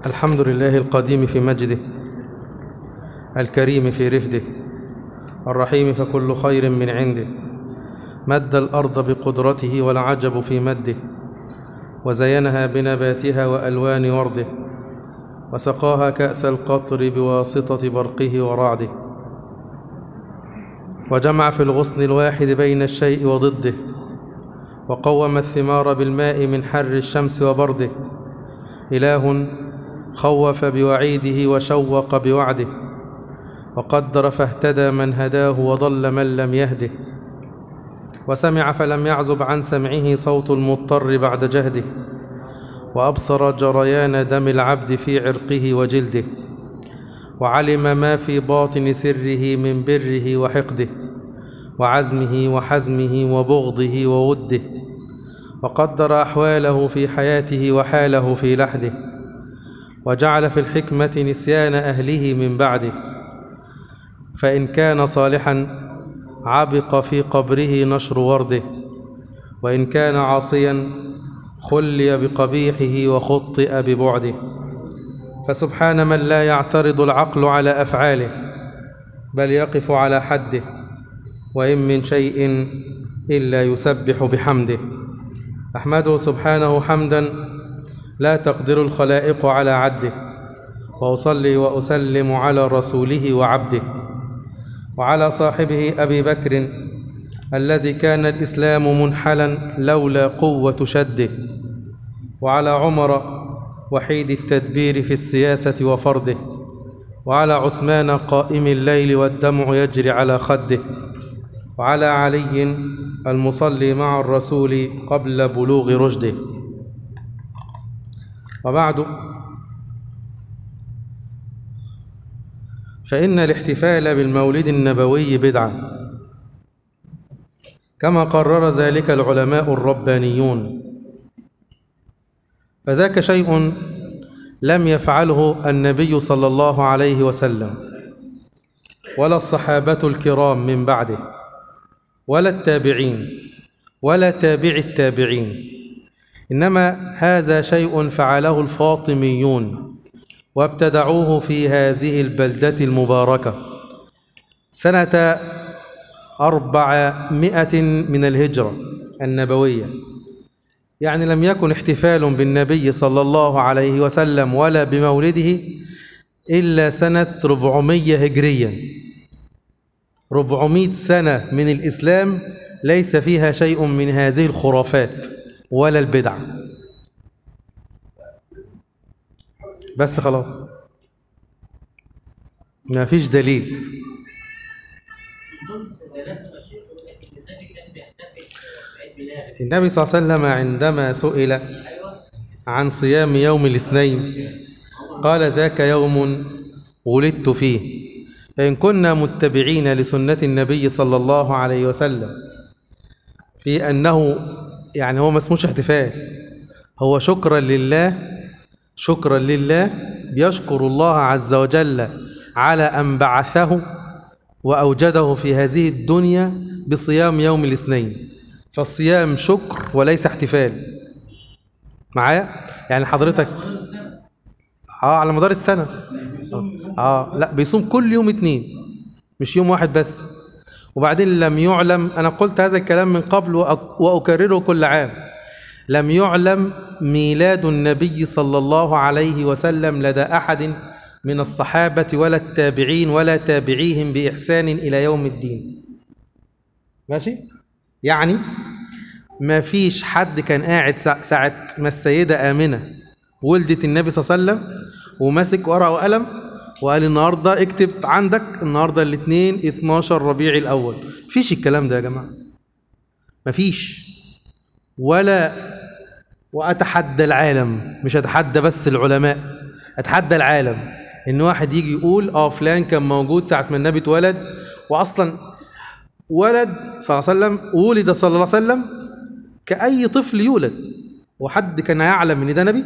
الحمد لله القديم في مجده الكريم في رفده الرحيم فكل خير من عنده مد الأرض بقدرته والعجب في مده وزينها بنباتها وألوان ورده وسقاها كأس القطر بواسطة برقه ورعده وجمع في الغصن الواحد بين الشيء وضده وقوم الثمار بالماء من حر الشمس وبرده إله خوف بوعيده وشوق بوعده وقدر فاهتدى من هداه وضل من لم يهده وسمع فلم يعزب عن سمعه صوت المضطر بعد جهده وأبصر جريان دم العبد في عرقه وجلده وعلم ما في باطن سره من بره وحقده وعزمه وحزمه وبغضه ووده وقدر أحواله في حياته وحاله في لحده وجعل في الحكمة نسيان أهله من بعده فإن كان صالحا عبق في قبره نشر ورده وإن كان عاصيا خلي بقبيحه وخطئ ببعده فسبحان من لا يعترض العقل على أفعاله بل يقف على حده وإن من شيء إلا يسبح بحمده أحمده سبحانه حمدا لا تقدر الخلائق على عده وأصلي وأسلم على رسوله وعبده وعلى صاحبه أبي بكر الذي كان الإسلام منحلا لولا قوة شده وعلى عمر وحيد التدبير في السياسة وفرده وعلى عثمان قائم الليل والدمع يجري على خده وعلى علي المصلي مع الرسول قبل بلوغ رشده وبعد فإن الاحتفال بالمولد النبوي بدعة كما قرر ذلك العلماء الربانيون فذاك شيء لم يفعله النبي صلى الله عليه وسلم ولا الصحابة الكرام من بعده ولا التابعين ولا تابع التابعين إنما هذا شيء فعله الفاطميون وابتدعوه في هذه البلدة المباركة سنة أربعمائة من الهجرة النبوية يعني لم يكن احتفال بالنبي صلى الله عليه وسلم ولا بمولده إلا سنة 400 هجريا 400 سنة من الإسلام ليس فيها شيء من هذه الخرافات ولا البدع بس خلاص ما فيش دليل النبي صلى الله عليه وسلم عندما سئل عن صيام يوم الاثنين قال ذاك يوم ولدت فيه فإن كنا متبعين لسنة النبي صلى الله عليه وسلم في أنه يعني هو ما اسموش احتفال هو شكرا لله شكرا لله بيشكر الله عز وجل على أن بعثه وأوجده في هذه الدنيا بصيام يوم الاثنين فالصيام شكر وليس احتفال معايا يعني حضرتك اه على مدار السنة اه لا بيصوم كل يوم اتنين مش يوم واحد بس وبعدين لم يعلم انا قلت هذا الكلام من قبل واكرره كل عام لم يعلم ميلاد النبي صلى الله عليه وسلم لدى احد من الصحابة ولا التابعين ولا تابعيهم بإحسان إلى يوم الدين ماشي يعني ما فيش حد كان قاعد ساعة ما السيدة آمنة ولدت النبي صلى الله عليه وسلم وماسك ورقة وقلم وقال النهاردة اكتب عندك النهاردة الاثنين 12 ربيع الأول فيش الكلام ده يا جماعة مفيش ولا وأتحدى العالم مش أتحدى بس العلماء أتحدى العالم إن واحد يجي يقول آه فلان كان موجود ساعة ما النبي اتولد وأصلا ولد صلى الله عليه وسلم ولد صلى الله عليه وسلم كأي طفل يولد وحد كان يعلم إن ده نبي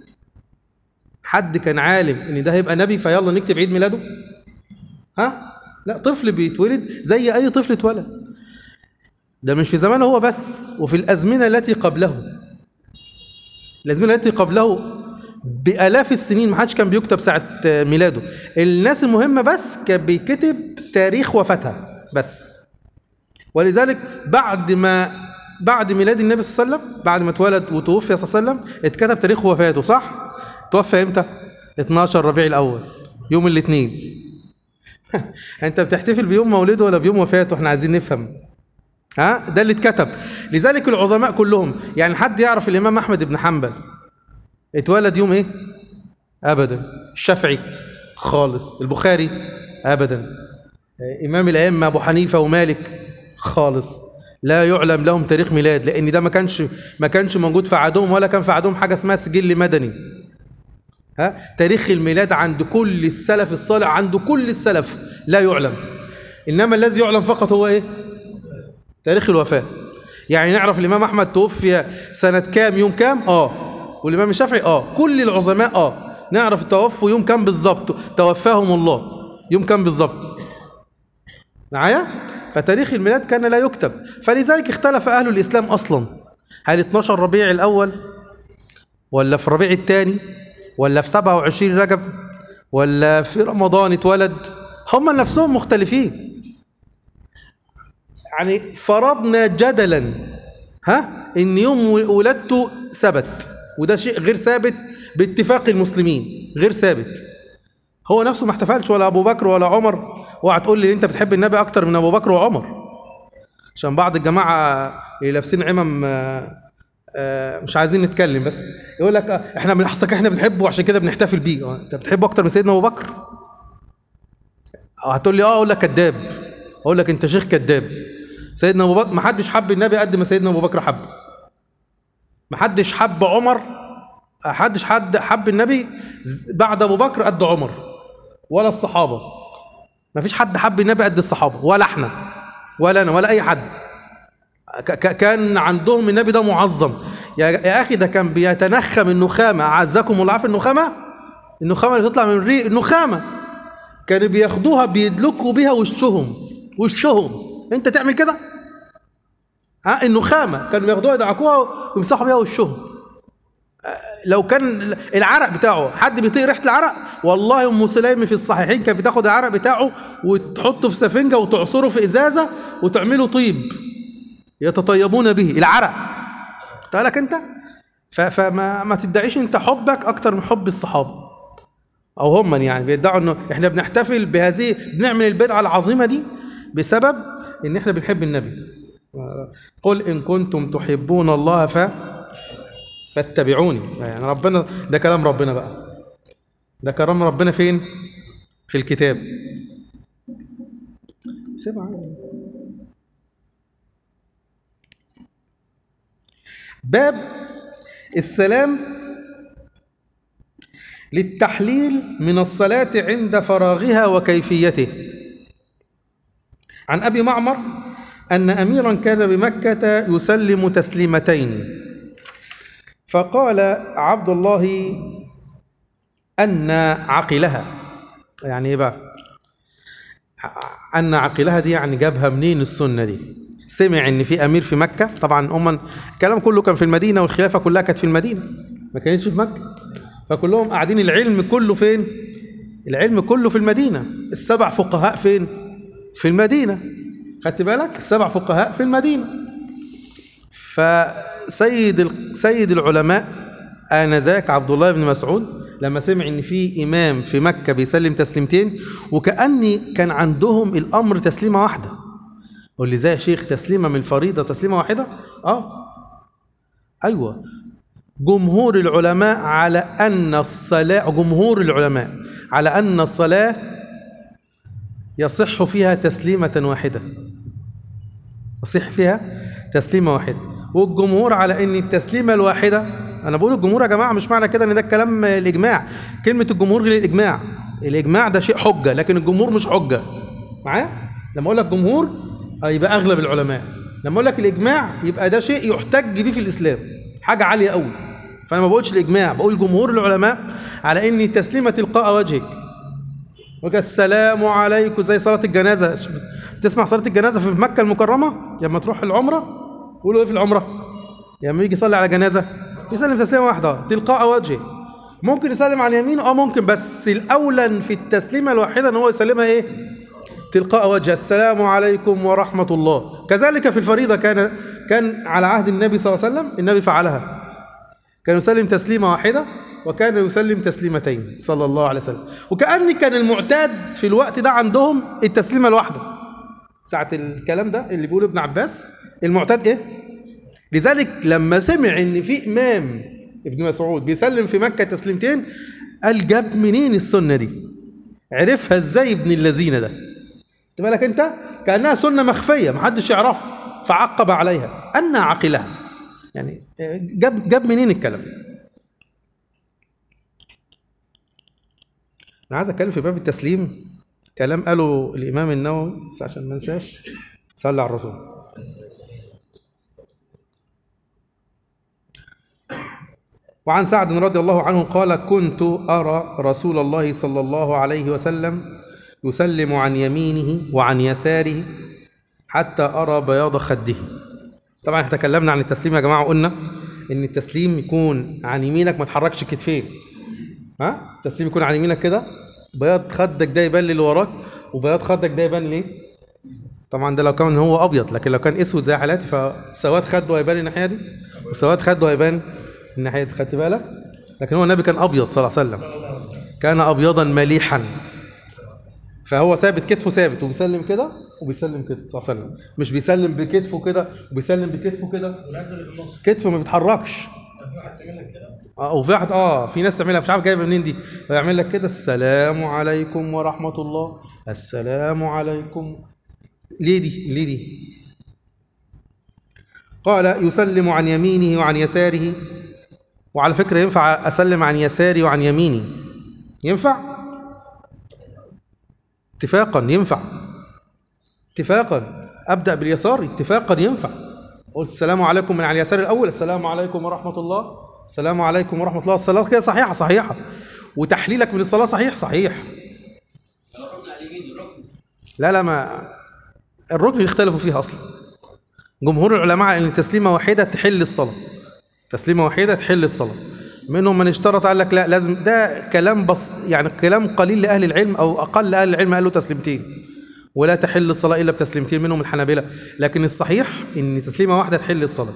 حد كان عالم ان ده هيبقى نبي فيلا نكتب عيد ميلاده ها لا طفل بيتولد زي اي طفل اتولد ده مش في زمانه هو بس وفي الازمنه التي قبله الازمنه التي قبله بالاف السنين ما حدش كان بيكتب ساعه ميلاده الناس المهمه بس كان بيكتب تاريخ وفاتها بس ولذلك بعد ما بعد ميلاد النبي صلى الله عليه وسلم بعد ما اتولد وتوفي صلى الله عليه وسلم اتكتب تاريخ وفاته صح توفى امتى 12 ربيع الاول يوم الاثنين انت بتحتفل بيوم مولده ولا بيوم وفاته احنا عايزين نفهم ها ده اللي اتكتب لذلك العظماء كلهم يعني حد يعرف الامام احمد بن حنبل اتولد يوم ايه ابدا الشافعي خالص البخاري ابدا امام الائمه ابو حنيفه ومالك خالص لا يعلم لهم تاريخ ميلاد لان ده ما كانش ما كانش موجود في عادهم ولا كان في عادهم حاجه اسمها سجل مدني ها تاريخ الميلاد عند كل السلف الصالح عند كل السلف لا يعلم انما الذي يعلم فقط هو ايه تاريخ الوفاه يعني نعرف الامام احمد توفي سنه كام يوم كام اه والامام الشافعي اه كل العظماء اه نعرف توفوا يوم كام بالظبط توفاهم الله يوم كام بالظبط معايا فتاريخ الميلاد كان لا يكتب فلذلك اختلف اهل الاسلام اصلا هل 12 ربيع الاول ولا في ربيع الثاني ولا في 27 رجب ولا في رمضان اتولد هم نفسهم مختلفين يعني فرضنا جدلا ها ان يوم ولادته ثبت وده شيء غير ثابت باتفاق المسلمين غير ثابت هو نفسه ما احتفلش ولا ابو بكر ولا عمر اوعى تقول لي انت بتحب النبي اكتر من ابو بكر وعمر عشان بعض الجماعه اللي لابسين عمم آه، آه، مش عايزين نتكلم بس يقول لك آه، احنا بنحسك احنا بنحبه عشان كده بنحتفل بيه آه، انت بتحبه اكتر من سيدنا ابو بكر آه، هتقول لي اه اقول لك كذاب اقول لك انت شيخ كذاب سيدنا ابو بكر ما حدش حب النبي قد ما سيدنا ابو بكر حبه ما حدش حب عمر ما حدش حد حب النبي ز- بعد ابو بكر قد عمر ولا الصحابه ما فيش حد حب النبي قد الصحابه ولا احنا ولا انا ولا اي حد ك- ك- كان عندهم النبي ده معظم يا يا اخي ده كان بيتنخم النخامه اعزكم الله عارف النخامه النخامه اللي تطلع من الريق النخامه كانوا بياخدوها بيدلكوا بيها وشهم وشهم انت تعمل كده ها النخامه كانوا بياخدوها يدعكوها ويمسحوا بيها وشهم آه، لو كان العرق بتاعه حد بيطيق ريحه العرق والله ام سليم في الصحيحين كانت بتاخد العرق بتاعه وتحطه في سفنجه وتعصره في ازازه وتعمله طيب يتطيبون به العرق قلت لك انت ف- فما ما تدعيش انت حبك اكتر من حب الصحابه او هم يعني بيدعوا انه احنا بنحتفل بهذه بنعمل البدعه العظيمه دي بسبب ان احنا بنحب النبي قل ان كنتم تحبون الله ف فاتبعوني يعني ربنا ده كلام ربنا بقى ده كلام ربنا فين في الكتاب سيبها عادي. باب السلام للتحليل من الصلاة عند فراغها وكيفيته عن أبي معمر أن أميرا كان بمكة يسلم تسليمتين فقال عبد الله أن عقلها يعني إيه بقى أن عقلها دي يعني جابها منين السنة دي سمع ان في امير في مكه طبعا هم الكلام كله كان في المدينه والخلافه كلها كانت في المدينه ما كانتش في مكه فكلهم قاعدين العلم كله فين العلم كله في المدينه السبع فقهاء فين في المدينه خدت بالك السبع فقهاء في المدينه فسيد ال- سيد العلماء آنذاك عبد الله بن مسعود لما سمع ان في امام في مكه بيسلم تسليمتين وكاني كان عندهم الامر تسليمه واحده قول لي ازاي يا شيخ تسليمه من الفريضه تسليمه واحده اه ايوه جمهور العلماء على ان الصلاه جمهور العلماء على ان الصلاه يصح فيها تسليمه واحده يصح فيها تسليمه واحده والجمهور على ان التسليمه الواحده انا بقول الجمهور يا جماعه مش معنى كده ان ده الكلام الاجماع كلمه الجمهور غير الاجماع الاجماع ده شيء حجه لكن الجمهور مش حجه معايا لما اقول لك جمهور آه، يبقى اغلب العلماء لما اقول لك الاجماع يبقى ده شيء يحتج به في الاسلام حاجه عاليه قوي فانا ما بقولش الاجماع بقول جمهور العلماء على ان تسليمه تلقاء وجهك وجه السلام عليكم زي صلاة الجنازة تسمع صلاة الجنازة في مكة المكرمة لما تروح العمرة يقولوا ايه في العمرة؟ لما يجي يصلي على جنازة يسلم تسليمة واحدة تلقاء وجهه ممكن يسلم عن يمينه اه ممكن بس الاولى في التسليمه الواحده ان هو يسلمها ايه تلقاء وجه السلام عليكم ورحمه الله كذلك في الفريضه كان كان على عهد النبي صلى الله عليه وسلم النبي فعلها كان يسلم تسليمه واحده وكان يسلم تسليمتين صلى الله عليه وسلم وكأن كان المعتاد في الوقت ده عندهم التسليمه الواحده ساعه الكلام ده اللي بيقوله ابن عباس المعتاد ايه لذلك لما سمع ان في امام ابن مسعود بيسلم في مكه تسليمتين قال جاب منين السنه دي عرفها ازاي ابن اللذين ده خد بالك انت كانها سنه مخفيه محدش يعرفها فعقب عليها ان عقلها يعني جاب جاب منين الكلام ده انا عايز اتكلم في باب التسليم كلام قاله الامام النووي بس عشان ما انساش صلى على الرسول وعن سعد رضي الله عنه قال كنت أرى رسول الله صلى الله عليه وسلم يسلم عن يمينه وعن يساره حتى أرى بياض خده طبعا احنا تكلمنا عن التسليم يا جماعة وقلنا ان التسليم يكون عن يمينك ما تحركش كتفين ها التسليم يكون عن يمينك كده بياض خدك ده يبان للي وراك وبياض خدك ده يبان ليه طبعا ده لو كان هو ابيض لكن لو كان اسود زي حالاتي فسواد خده هيبان الناحيه دي وسواد خده هيبان الناحيه دي خدت بالك لكن هو النبي كان ابيض صلى الله عليه وسلم كان ابيضا مليحا فهو ثابت كتفه ثابت وبيسلم كده وبيسلم كده صلى الله عليه وسلم مش بيسلم بكتفه كده وبيسلم بكتفه كده ونازل في النص كتفه ما بيتحركش في واحد تعمل لك كده اه وفي واحد اه في ناس تعملها مش عارف جايبه منين دي ويعمل لك كده السلام عليكم ورحمه الله السلام عليكم ليه دي ليه دي قال يسلم عن يمينه وعن يساره وعلى فكره ينفع اسلم عن يساري وعن يميني ينفع اتفاقا ينفع اتفاقا ابدا باليسار اتفاقا ينفع قلت السلام عليكم من على اليسار الاول السلام عليكم ورحمه الله السلام عليكم ورحمه الله الصلاه كده صحيحه صحيحه وتحليلك من الصلاه صحيح صحيح الركن على اليمين الركن لا لا ما الركن يختلفوا فيها اصلا جمهور العلماء على ان تسليمه واحده تحل الصلاه تسليمه واحده تحل الصلاه منهم من اشترط قال لك لا لازم ده كلام بس يعني كلام قليل لاهل العلم او اقل اهل العلم قالوا تسليمتين ولا تحل الصلاه الا بتسليمتين منهم الحنابلة لكن الصحيح ان تسليمه واحده تحل الصلاه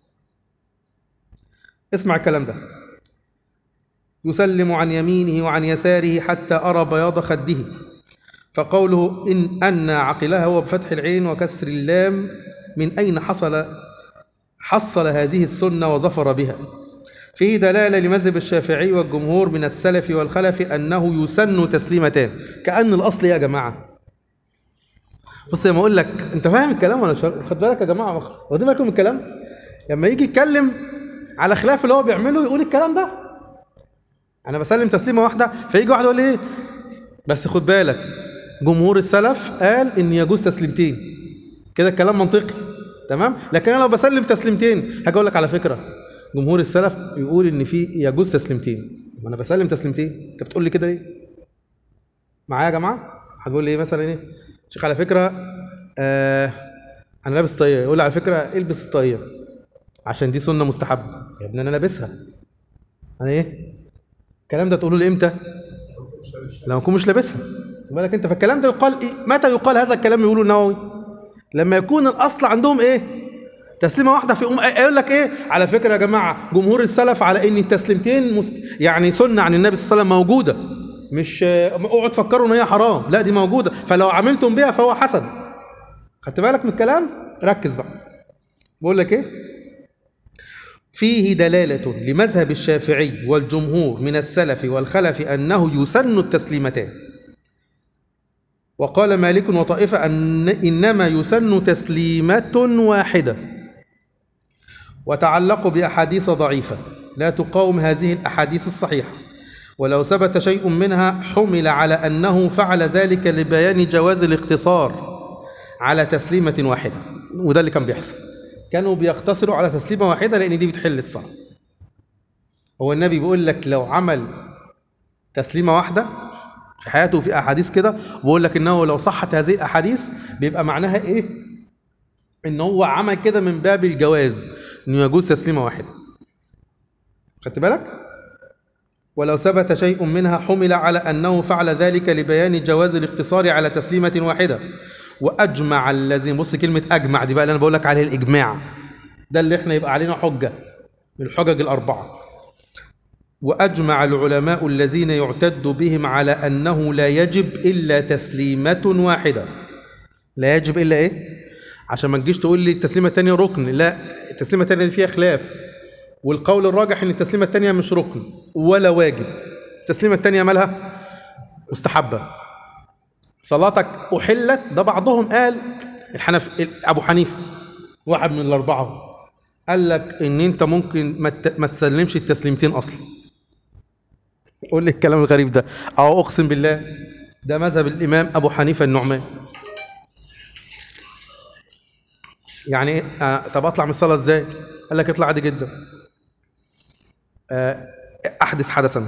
اسمع الكلام ده يسلم عن يمينه وعن يساره حتى ارى بياض خده فقوله إن أن عقلها هو بفتح العين وكسر اللام من أين حصل حصل هذه السنة وظفر بها فيه دلالة لمذهب الشافعي والجمهور من السلف والخلف أنه يسن تسليمتان كأن الأصل يا جماعة بص لما أقول لك أنت فاهم الكلام ولا مش فاهم؟ خد بالك يا جماعة واخدين بالكم من الكلام لما يجي يتكلم على خلاف اللي هو بيعمله يقول الكلام ده أنا بسلم تسليمة واحدة فيجي واحد يقول لي إيه بس خد بالك جمهور السلف قال ان يجوز تسليمتين كده الكلام منطقي تمام لكن انا لو بسلم تسليمتين هاجي اقول لك على فكره جمهور السلف يقول ان في يجوز تسليمتين وانا بسلم تسليمتين انت بتقول لي كده ليه معايا يا جماعه هتقول لي ايه مثلا ايه شيخ على فكره آه انا لابس طاقيه يقول لي على فكره البس الطاقيه عشان دي سنه مستحبه يا ابني انا لابسها انا ايه الكلام ده تقوله لي امتى لما اكون مش لابسها خد بالك انت فالكلام ده يقال ايه متى يقال هذا الكلام يقوله النووي لما يكون الاصل عندهم ايه تسليمه واحده في ام يقول لك ايه على فكره يا جماعه جمهور السلف على ان التسليمتين مست... يعني سنه عن النبي صلى الله عليه وسلم موجوده مش اوعوا تفكروا ان هي حرام لا دي موجوده فلو عملتم بها فهو حسن خدت بالك من الكلام ركز بقى بقول لك ايه فيه دلالة لمذهب الشافعي والجمهور من السلف والخلف أنه يسن التسليمتان وقال مالك وطائفة أن إنما يسن تسليمة واحدة وتعلقوا بأحاديث ضعيفة لا تقاوم هذه الأحاديث الصحيحة ولو ثبت شيء منها حمل على أنه فعل ذلك لبيان جواز الاقتصار على تسليمة واحدة وده اللي كان بيحصل كانوا بيقتصروا على تسليمة واحدة لأن دي بتحل الصلاة هو النبي بيقول لك لو عمل تسليمة واحدة في حياته في أحاديث كده بيقول لك إنه لو صحت هذه الأحاديث بيبقى معناها إيه؟ إن هو عمل كده من باب الجواز إنه يجوز تسليمة واحدة خدت بالك؟ ولو ثبت شيء منها حمل على أنه فعل ذلك لبيان جواز الاقتصار على تسليمة واحدة وأجمع الذين بص كلمة أجمع دي بقى اللي أنا بقول لك عليه الإجماع ده اللي احنا يبقى علينا حجة من الحجج الأربعة وأجمع العلماء الذين يعتد بهم على أنه لا يجب إلا تسليمة واحدة لا يجب إلا إيه؟ عشان ما تجيش تقول لي التسليمة التانية ركن لا التسليمة التانية دي فيها خلاف والقول الراجح ان التسليمة التانية مش ركن ولا واجب التسليمة التانية مالها مستحبة صلاتك أحلت ده بعضهم قال الحنف أبو حنيفة واحد من الأربعة قال لك إن أنت ممكن ما, ت... ما تسلمش التسليمتين أصلا قول لي الكلام الغريب ده أو أقسم بالله ده مذهب الإمام أبو حنيفة النعمان يعني إيه؟ آه طب أطلع من الصلاة إزاي؟ قال لك اطلع عادي جدا آه أحدث حدثا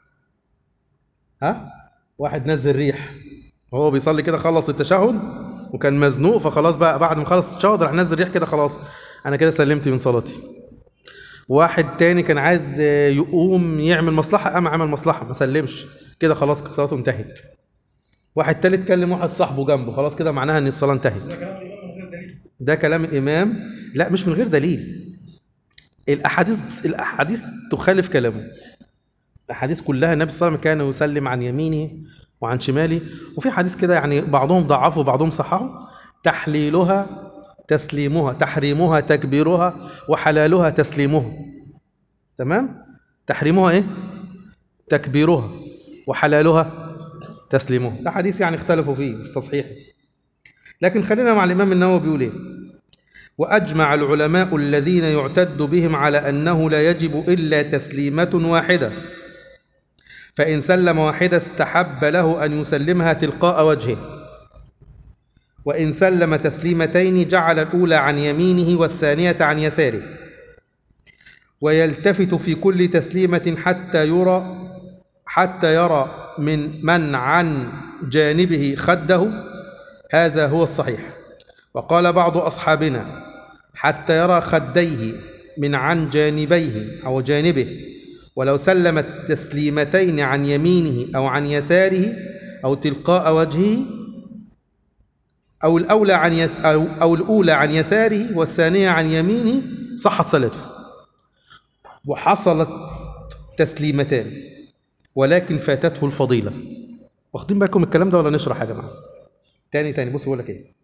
ها واحد نزل ريح وهو بيصلي كده خلص التشهد وكان مزنوق فخلاص بقى بعد ما خلص التشهد راح نزل ريح كده خلاص انا كده سلمت من صلاتي واحد تاني كان عايز آه، يقوم يعمل مصلحة قام عمل مصلحة ما سلمش كده خلاص صلاته انتهت واحد تالت كلم واحد صاحبه جنبه خلاص كده معناها ان الصلاة انتهت ده كلام الإمام لا مش من غير دليل الأحاديث الأحاديث تخالف كلامه الأحاديث كلها النبي صلى الله عليه وسلم كان يسلم عن يمينه وعن شماله وفي حديث كده يعني بعضهم ضعفه وبعضهم صححه تحليلها تسليمها تحريمها تكبيرها وحلالها تسليمها تمام تحريمها ايه تكبيرها وحلالها تسليمها ده حديث يعني اختلفوا فيه في تصحيحه لكن خلينا مع الإمام النووي بيقول ايه وأجمع العلماء الذين يعتد بهم على أنه لا يجب إلا تسليمة واحدة فإن سلم واحدة استحب له أن يسلمها تلقاء وجهه وإن سلم تسليمتين جعل الأولى عن يمينه والثانية عن يساره ويلتفت في كل تسليمة حتى يرى حتى يرى من من عن جانبه خده هذا هو الصحيح وقال بعض أصحابنا حتى يرى خديه من عن جانبيه أو جانبه ولو سلم التسليمتين عن يمينه أو عن يساره أو تلقاء وجهه أو الأولى عن يس أو, أو الأولى عن يساره والثانية عن يمينه صحت صلاته وحصلت تسليمتان ولكن فاتته الفضيلة واخدين بالكم الكلام ده ولا نشرح يا جماعة تاني تاني بص بقول لك ايه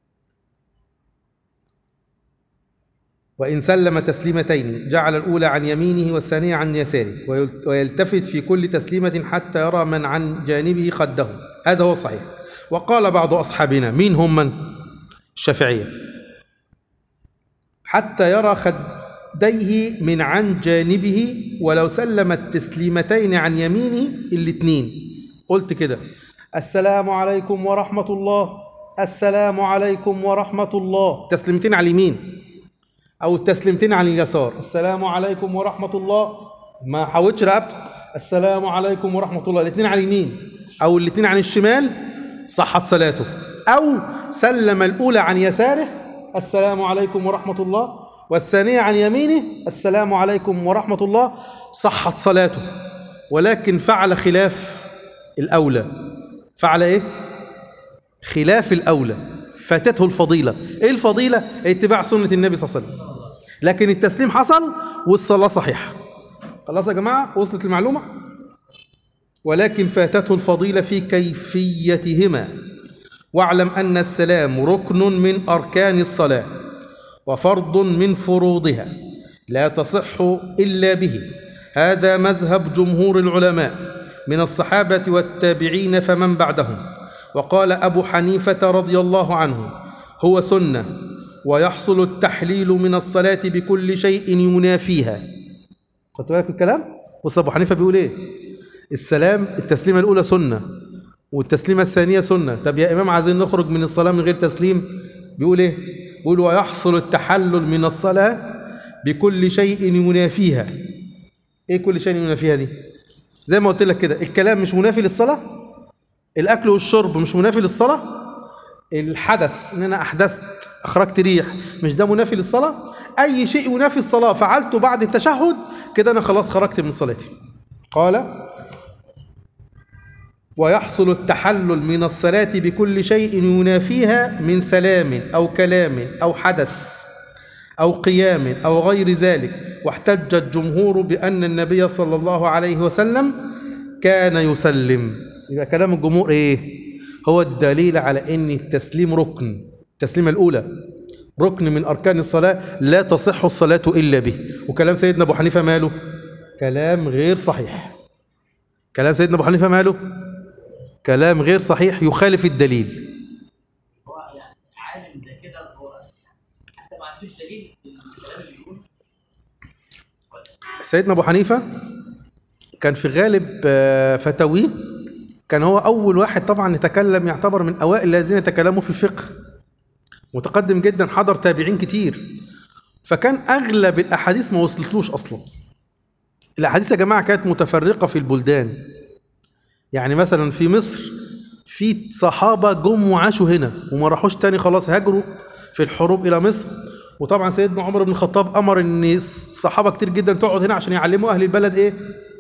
وإن سلم تسليمتين جعل الأولى عن يمينه والثانية عن يساره ويل- ويلتفت في كل تسليمة حتى يرى من عن جانبه خده هذا هو الصحيح وقال بعض أصحابنا مين هم من؟ الشافعية حتى يرى خديه من عن جانبه ولو سلم التسليمتين عن يمينه الاثنين قلت كده السلام عليكم ورحمة الله السلام عليكم ورحمة الله تسليمتين على اليمين او التسليمتين عن اليسار السلام عليكم ورحمه الله ما حاولتش رقبته السلام عليكم ورحمه الله الاثنين على اليمين او الاثنين عن الشمال صحت صلاته او سلم الاولى عن يساره السلام عليكم ورحمه الله والثانيه عن يمينه السلام عليكم ورحمه الله صحت صلاته ولكن فعل خلاف الاولى فعل ايه خلاف الأولى فاتته الفضيلة إيه الفضيلة؟ اتباع سنة النبي صلى الله عليه وسلم لكن التسليم حصل والصلاة صحيحة خلاص يا جماعة وصلت المعلومة ولكن فاتته الفضيلة في كيفيتهما واعلم أن السلام ركن من أركان الصلاة وفرض من فروضها لا تصح إلا به هذا مذهب جمهور العلماء من الصحابة والتابعين فمن بعدهم وقال أبو حنيفة رضي الله عنه هو سنة ويحصل التحليل من الصلاة بكل شيء ينافيها خدت بالك من الكلام؟ بص أبو حنيفة بيقول إيه؟ السلام التسليمة الأولى سنة والتسليمة الثانية سنة طب يا إمام عايزين نخرج من الصلاة من غير تسليم بيقول إيه؟ بيقول ويحصل التحلل من الصلاة بكل شيء ينافيها إيه كل شيء ينافيها دي؟ زي ما قلت لك كده الكلام مش منافي للصلاة الأكل والشرب مش منافي للصلاة الحدث إن أنا أحدثت أخرجت ريح مش ده منافي للصلاة أي شيء ينافي الصلاة فعلته بعد التشهد كده أنا خلاص خرجت من صلاتي قال ويحصل التحلل من الصلاة بكل شيء ينافيها من سلام أو كلام أو حدث أو قيام أو غير ذلك واحتج الجمهور بأن النبي صلى الله عليه وسلم كان يسلم يبقى كلام الجمهور إيه؟ هو الدليل على أن التسليم ركن التسليمة الأولى ركن من أركان الصلاة لا تصح الصلاة إلا به وكلام سيدنا أبو حنيفة ماله؟ كلام غير صحيح كلام سيدنا أبو حنيفة ماله؟ كلام غير صحيح يخالف الدليل هو يعني عالم ده كده هو حتى ما عندوش دليل للكلام اللي بيقوله سيدنا ابو حنيفه كان في غالب آه، فتاويه كان هو اول واحد طبعا يتكلم يعتبر من اوائل الذين يتكلموا في الفقه متقدم جدا حضر تابعين كتير فكان اغلب الاحاديث ما وصلتلوش اصلا الاحاديث يا جماعه كانت متفرقه في البلدان يعني مثلا في مصر في صحابه جم وعاشوا هنا وما راحوش تاني خلاص هاجروا في الحروب الى مصر وطبعا سيدنا عمر بن الخطاب امر ان صحابه كتير جدا تقعد هنا عشان يعلموا اهل البلد ايه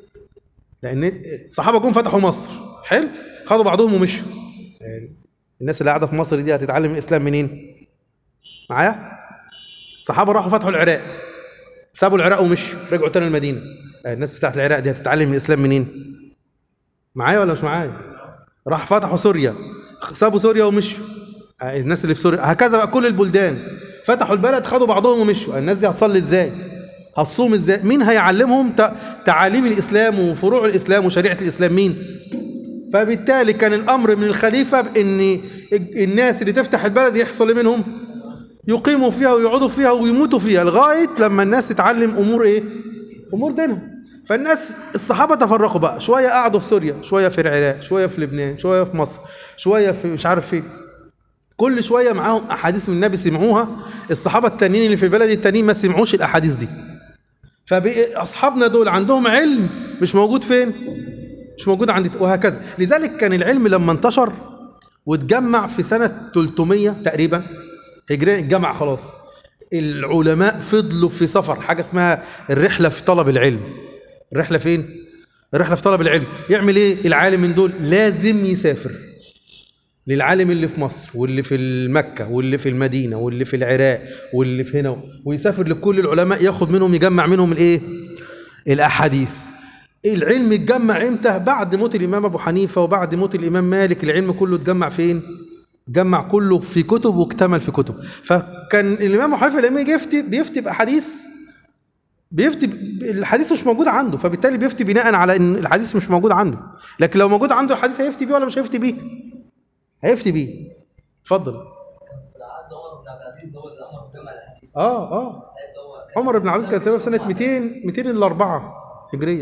لان صحابه جم فتحوا مصر حلو خدوا بعضهم ومشوا يعني الناس اللي قاعده في مصر دي هتتعلم الاسلام منين معايا صحابه راحوا فتحوا العراق سابوا العراق ومشوا رجعوا تاني المدينه الناس بتاعت العراق دي هتتعلم الاسلام منين معايا ولا مش معايا راح فتحوا سوريا سابوا سوريا ومشوا الناس اللي في سوريا هكذا بقى كل البلدان فتحوا البلد خدوا بعضهم ومشوا الناس دي هتصلي ازاي هتصوم ازاي مين هيعلمهم ت- تعاليم الاسلام وفروع الاسلام وشريعه الاسلام مين فبالتالي كان الامر من الخليفه بان الناس اللي تفتح البلد يحصل إيه منهم يقيموا فيها ويقعدوا فيها ويموتوا فيها لغايه لما الناس تتعلم امور ايه امور دينهم فالناس الصحابه تفرقوا بقى شويه قعدوا في سوريا شويه في العراق شويه في لبنان شويه في مصر شويه في مش عارف فين كل شويه معاهم احاديث من النبي سمعوها الصحابه التانيين اللي في البلد التانيين ما سمعوش الاحاديث دي فاصحابنا دول عندهم علم مش موجود فين مش موجود عند وهكذا لذلك كان العلم لما انتشر واتجمع في سنه 300 تقريبا هجريا اتجمع خلاص العلماء فضلوا في سفر حاجه اسمها الرحله في طلب العلم الرحله فين الرحله في طلب العلم يعمل ايه العالم من دول لازم يسافر للعالم اللي في مصر واللي في مكة واللي في المدينة واللي في العراق واللي في هنا ويسافر لكل العلماء ياخد منهم يجمع منهم الايه الاحاديث العلم اتجمع امتى بعد موت الامام ابو حنيفة وبعد موت الامام مالك العلم كله اتجمع فين جمع كله في كتب واكتمل في كتب فكان الامام ابو حنيفه لما يجي يفتي بيفتي باحاديث بيفتي ب- الحديث مش موجود عنده فبالتالي بيفتي بناء على ان الحديث مش موجود عنده لكن لو موجود عنده الحديث هيفتي بيه ولا مش هيفتي بيه هيفتي بيه اتفضل في العهد عمر بن عبد العزيز هو اللي امر بجمع الاحاديث اه اه ساعتها هو كان- عمر بن عبد العزيز كان سبب سنه 200 200 الا 4 هجريه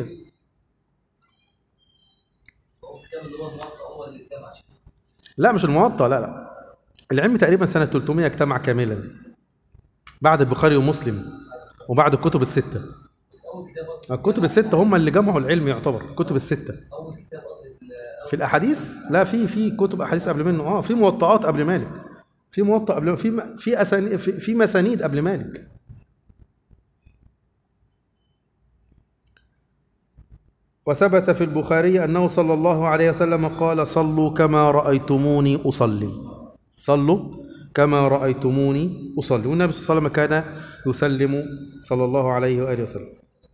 هو الكتاب اللي هو الموطأ هو اللي اتجمع عشان لا مش الموطأ لا لا العلم تقريبا سنه 300 اجتمع كاملا بعد البخاري ومسلم وبعد الكتب السته بس اول كتاب اصلا الكتب السته هم اللي جمعوا العلم يعتبر الكتب السته اول كتاب اصلا ال- في الاحاديث لا في في كتب احاديث قبل منه اه في موطئات قبل مالك في موطأ قبل في في أساني في, في مسانيد قبل مالك وثبت في البخاري انه صلى الله عليه وسلم قال صلوا كما رايتموني اصلي صلوا كما رايتموني اصلي والنبي صلى الله عليه وسلم كان يسلم صلى الله عليه واله وسلم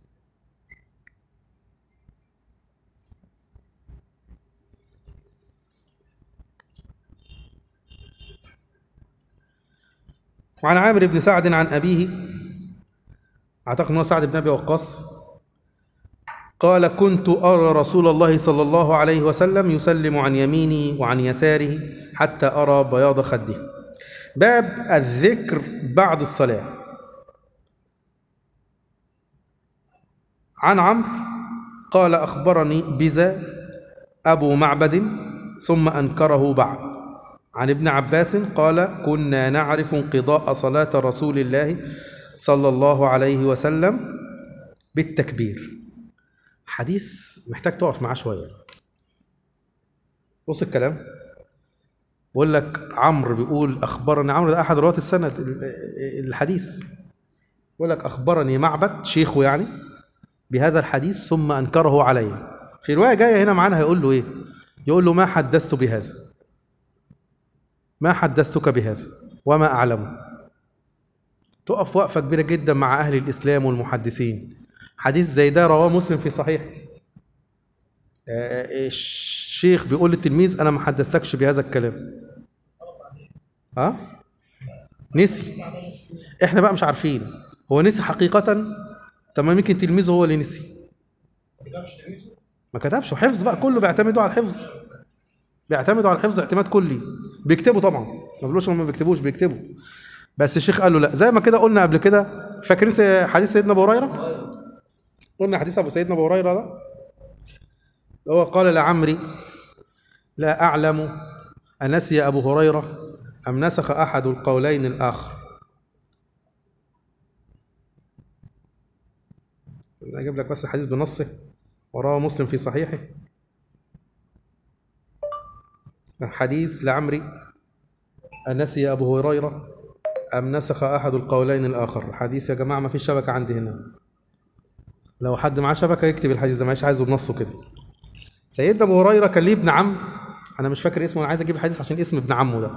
وعن عامر بن سعد عن أبيه أعتقد أنه سعد بن أبي وقاص قال كنت أرى رسول الله صلى الله عليه وسلم يسلم عن يميني وعن يساره حتى أرى بياض خده باب الذكر بعد الصلاة عن عمرو قال أخبرني بذا أبو معبد ثم أنكره بعد عن ابن عباس قال كنا نعرف انقضاء صلاة رسول الله صلى الله عليه وسلم بالتكبير حديث محتاج تقف معاه شوية بص الكلام بقول لك عمرو بيقول أخبرني عمرو ده أحد رواة السند ال- الحديث بيقول لك أخبرني معبد شيخه يعني بهذا الحديث ثم أنكره عليه في رواية جاية هنا معانا هيقول له إيه يقول له ما حدثت بهذا ما حدثتك بهذا وما أعلمه تقف وقفة كبيرة جدا مع أهل الإسلام والمحدثين حديث زي ده رواه مسلم في صحيح آه، الشيخ بيقول للتلميذ أنا ما حدثتكش بهذا الكلام ها نسي احنا بقى مش عارفين هو نسي حقيقة طب ما يمكن تلميذه هو اللي نسي ما كتبش تلميذه ما كتبش حفظ بقى كله بيعتمدوا على الحفظ بيعتمدوا على الحفظ اعتماد كلي بيكتبوا طبعا ما بيقولوش هم ما بيكتبوش بيكتبوا بس الشيخ قال له لا زي ما كده قلنا قبل كده فاكرين سي- حديث سيدنا ابو هريره قلنا حديث ابو سيدنا ابو هريره ده هو قال لعمري لا اعلم انسي ابو هريره ام نسخ احد القولين الاخر أنا اجيب لك بس الحديث بنصه ورواه مسلم في صحيحه حديث لعمري أنسي أبو هريرة أم نسخ أحد القولين الآخر حديث يا جماعة ما فيش شبكة عندي هنا لو حد معاه شبكة يكتب الحديث ده مش عايزه بنصه كده سيدنا أبو هريرة كان ليه ابن عم أنا مش فاكر اسمه أنا عايز أجيب الحديث عشان اسم ابن عمه ده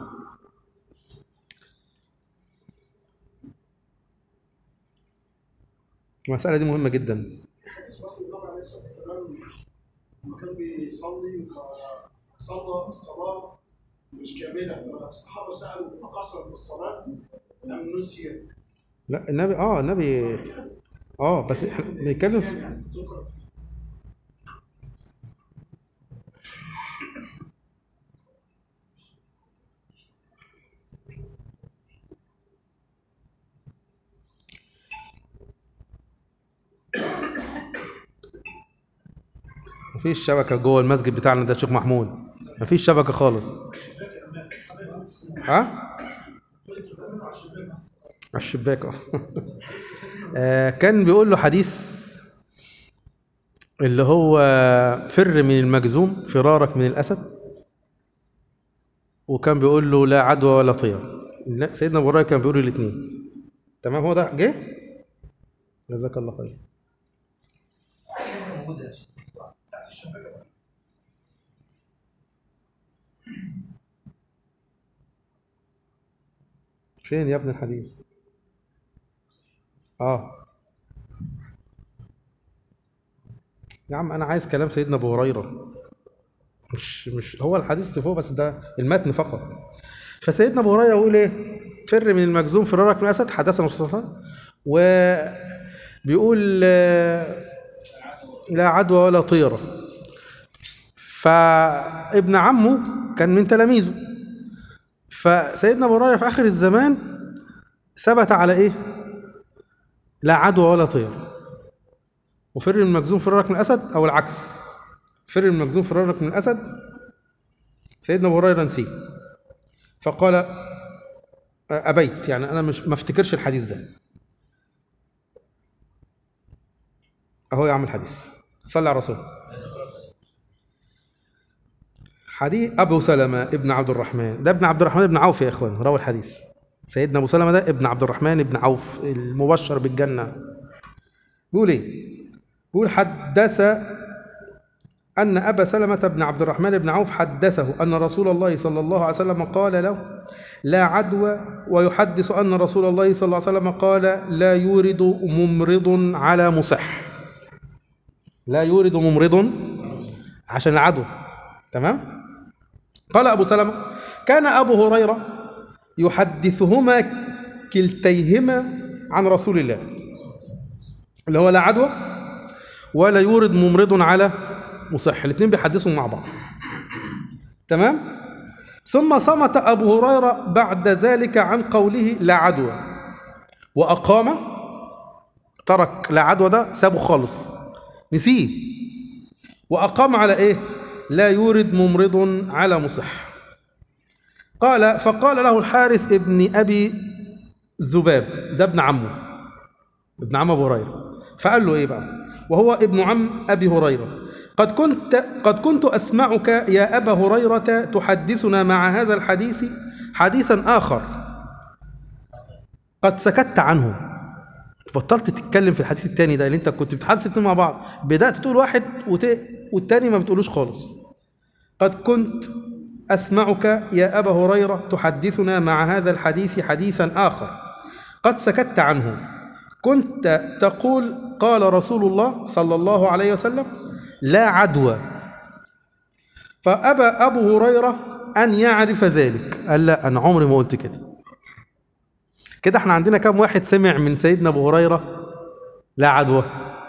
المسألة دي مهمة جدا حديث برضه النبي عليه الصلاه والسلام لما كان بيصلي فصلى الصلاه مش كامله فالصحابه سالوا اقصر بالصلاه ام نسي؟ لا النبي اه النبي اه بس احنا بنتكلم في يعني ذكر فيه مفيش شبكة جوه المسجد بتاعنا ده الشيخ محمود مفيش شبكة خالص ها؟ على الشباك اه آه، كان بيقول له حديث اللي هو فر من المجزوم فرارك من الأسد وكان بيقول له لا عدوى ولا طير لا سيدنا ابو هريره كان بيقول له الاثنين تمام هو ده جه جزاك الله خير فين يا ابن الحديث اه يا عم انا عايز كلام سيدنا ابو هريره مش مش هو الحديث اللي فوق بس ده المتن فقط فسيدنا ابو هريره يقول ايه فر من المجزوم فرارك من الاسد حدثنا مصطفى وبيقول آه، لا عدوى ولا طيره فابن عمه كان من تلاميذه فسيدنا ابو هريره في اخر الزمان ثبت على ايه لا عدوى ولا طير وفر من المجزوم فرارك من الاسد او العكس فر من المجزوم فرارك من الاسد سيدنا ابو هريره نسيه فقال ابيت يعني انا مش ما افتكرش الحديث ده اهو يا عم الحديث صلى على الرسول حديث ابو سلمه ابن عبد الرحمن ده ابن عبد الرحمن ابن عوف يا اخوان روى الحديث سيدنا ابو سلمه ده ابن عبد الرحمن ابن عوف المبشر بالجنه بيقول ايه بيقول حدث ان ابا سلمه بن عبد الرحمن بن عوف حدثه ان رسول الله صلى الله عليه وسلم قال له لا عدوى ويحدث ان رسول الله صلى الله عليه وسلم قال لا يورد ممرض على مصح لا يورد ممرض عشان العدوى تمام قال ابو سلمه كان ابو هريره يحدثهما كلتيهما عن رسول الله اللي هو لا عدوى ولا يورد ممرض على مصح الاثنين بيحدثوا مع بعض تمام ثم صمت ابو هريره بعد ذلك عن قوله لا عدوى واقام ترك لا عدوى ده سابه خالص نسيه واقام على ايه لا يورد ممرض على مصح قال فقال له الحارث ابن ابي ذباب ده ابن عمه ابن عم ابو هريره فقال له ايه بقى وهو ابن عم ابي هريره قد كنت قد كنت اسمعك يا ابا هريره تحدثنا مع هذا الحديث حديثا اخر قد سكت عنه بطلت تتكلم في الحديث التاني ده اللي انت كنت بتحدث اتنين مع بعض بدات تقول واحد وت... والتاني ما بتقولوش خالص قد كنت أسمعك يا أبا هريرة تحدثنا مع هذا الحديث حديثا آخر قد سكت عنه كنت تقول قال رسول الله صلى الله عليه وسلم لا عدوى فأبى أبو هريرة أن يعرف ذلك قال لا أنا عمري ما قلت كده كده احنا عندنا كم واحد سمع من سيدنا أبو هريرة لا عدوى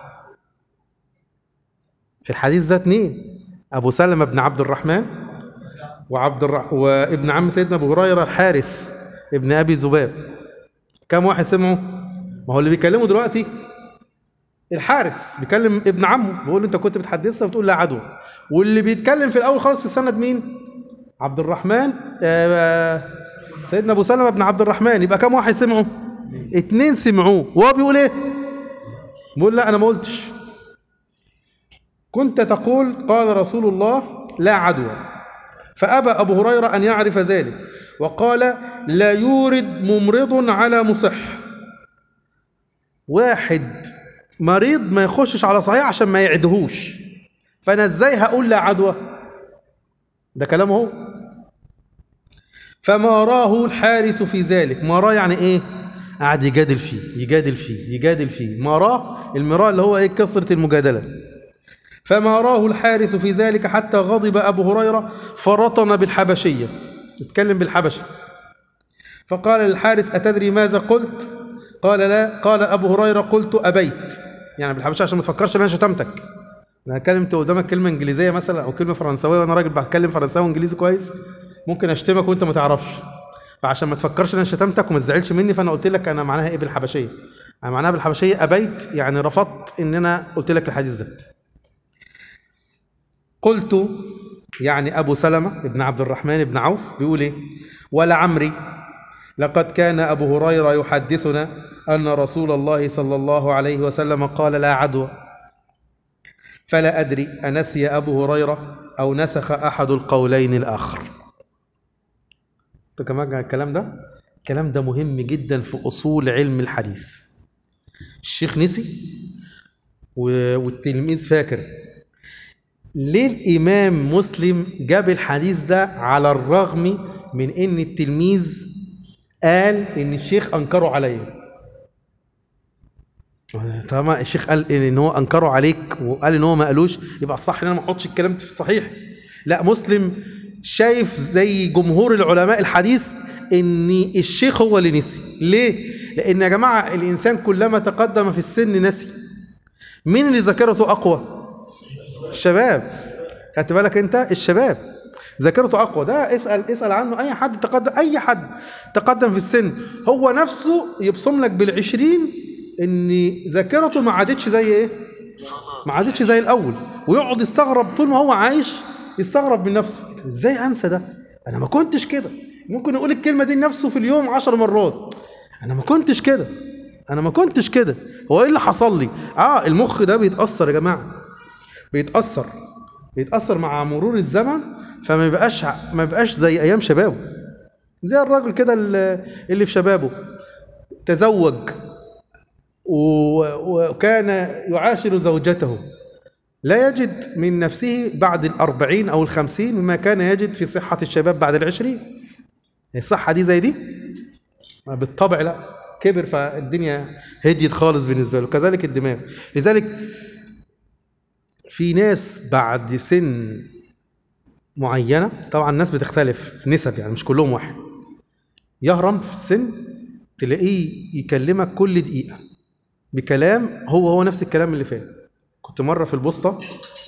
في الحديث ده اتنين أبو سلمة بن عبد الرحمن وعبد الرح... وابن عم سيدنا أبو هريرة الحارس ابن أبي ذباب كم واحد سمعوا ما هو اللي بيكلمه دلوقتي الحارس بيكلم ابن عمه بيقول له انت كنت بتحدثنا بتقول لا عدو واللي بيتكلم في الاول خالص في السند مين عبد الرحمن آه سيدنا ابو سلمة بن عبد الرحمن يبقى كم واحد سمعوا اتنين سمعوه وهو بيقول ايه بيقول لا انا ما قلتش كنت تقول قال رسول الله لا عدوى فابى ابو هريره ان يعرف ذلك وقال لا يورد ممرض على مصح واحد مريض ما يخشش على صحيح عشان ما يعدهوش فانا ازاي هقول لا عدوى ده كلامه هو فما راه الحارس في ذلك ما راه يعني ايه قعد يجادل فيه يجادل فيه يجادل فيه ما راه المراء اللي هو ايه كثرة المجادلة فما راه الحارس في ذلك حتى غضب أبو هريرة فرطن بالحبشية اتكلم بالحبشة فقال للحارس أتدري ماذا قلت قال لا قال أبو هريرة قلت أبيت يعني بالحبشة عشان ما تفكرش ان انا شتمتك انا هكلمت قدامك كلمة انجليزية مثلا او كلمة فرنساوية وانا راجل بتكلم فرنساوي وانجليزي كويس ممكن اشتمك وانت ما تعرفش فعشان ما تفكرش ان انا شتمتك وما تزعلش مني فانا قلت لك انا معناها ايه بالحبشية انا معناها بالحبشية ابيت يعني رفضت ان انا قلت لك الحديث ده قلت يعني ابو سلمة ابن عبد الرحمن بن عوف بيقول ايه ولعمري لقد كان أبو هريرة يحدثنا أن رسول الله صلى الله عليه وسلم قال لا عدوى فلا أدري أنسي أبو هريرة أو نسخ أحد القولين الآخر كمان الكلام ده الكلام ده مهم جدا في أصول علم الحديث الشيخ نسي و- والتلميذ فاكر ليه الإمام مسلم جاب الحديث ده على الرغم من إن التلميذ قال إن الشيخ أنكره عليا طالما الشيخ قال إن هو أنكره عليك وقال إن هو ما قالوش يبقى الصح إن أنا ما أحطش الكلام في الصحيح لا مسلم شايف زي جمهور العلماء الحديث إن الشيخ هو اللي نسي ليه؟ لأن يا جماعة الإنسان كلما تقدم في السن نسي مين اللي ذاكرته أقوى؟ الشباب خدت بالك انت الشباب ذاكرته اقوى ده اسال اسال عنه اي حد تقدم اي حد تقدم في السن هو نفسه يبصم لك بالعشرين ان ذاكرته ما عادتش زي ايه ما عادتش زي الاول ويقعد يستغرب طول ما هو عايش يستغرب من نفسه ازاي انسى ده انا ما كنتش كده ممكن يقول الكلمه دي لنفسه في اليوم عشر مرات انا ما كنتش كده انا ما كنتش كده هو ايه اللي حصل لي اه المخ ده بيتاثر يا جماعه بيتأثر بيتأثر مع مرور الزمن فما يبقاش ما يبقاش زي أيام شبابه زي الراجل كده اللي اللي في شبابه تزوج و- وكان يعاشر زوجته لا يجد من نفسه بعد الأربعين أو الخمسين ما كان يجد في صحة الشباب بعد العشرين الصحة دي زي دي ما بالطبع لا كبر فالدنيا هديت خالص بالنسبة له كذلك الدماغ لذلك في ناس بعد سن معينة طبعا الناس بتختلف في نسب يعني مش كلهم واحد يهرم في السن تلاقيه يكلمك كل دقيقة بكلام هو هو نفس الكلام اللي فات كنت مرة في البوسطة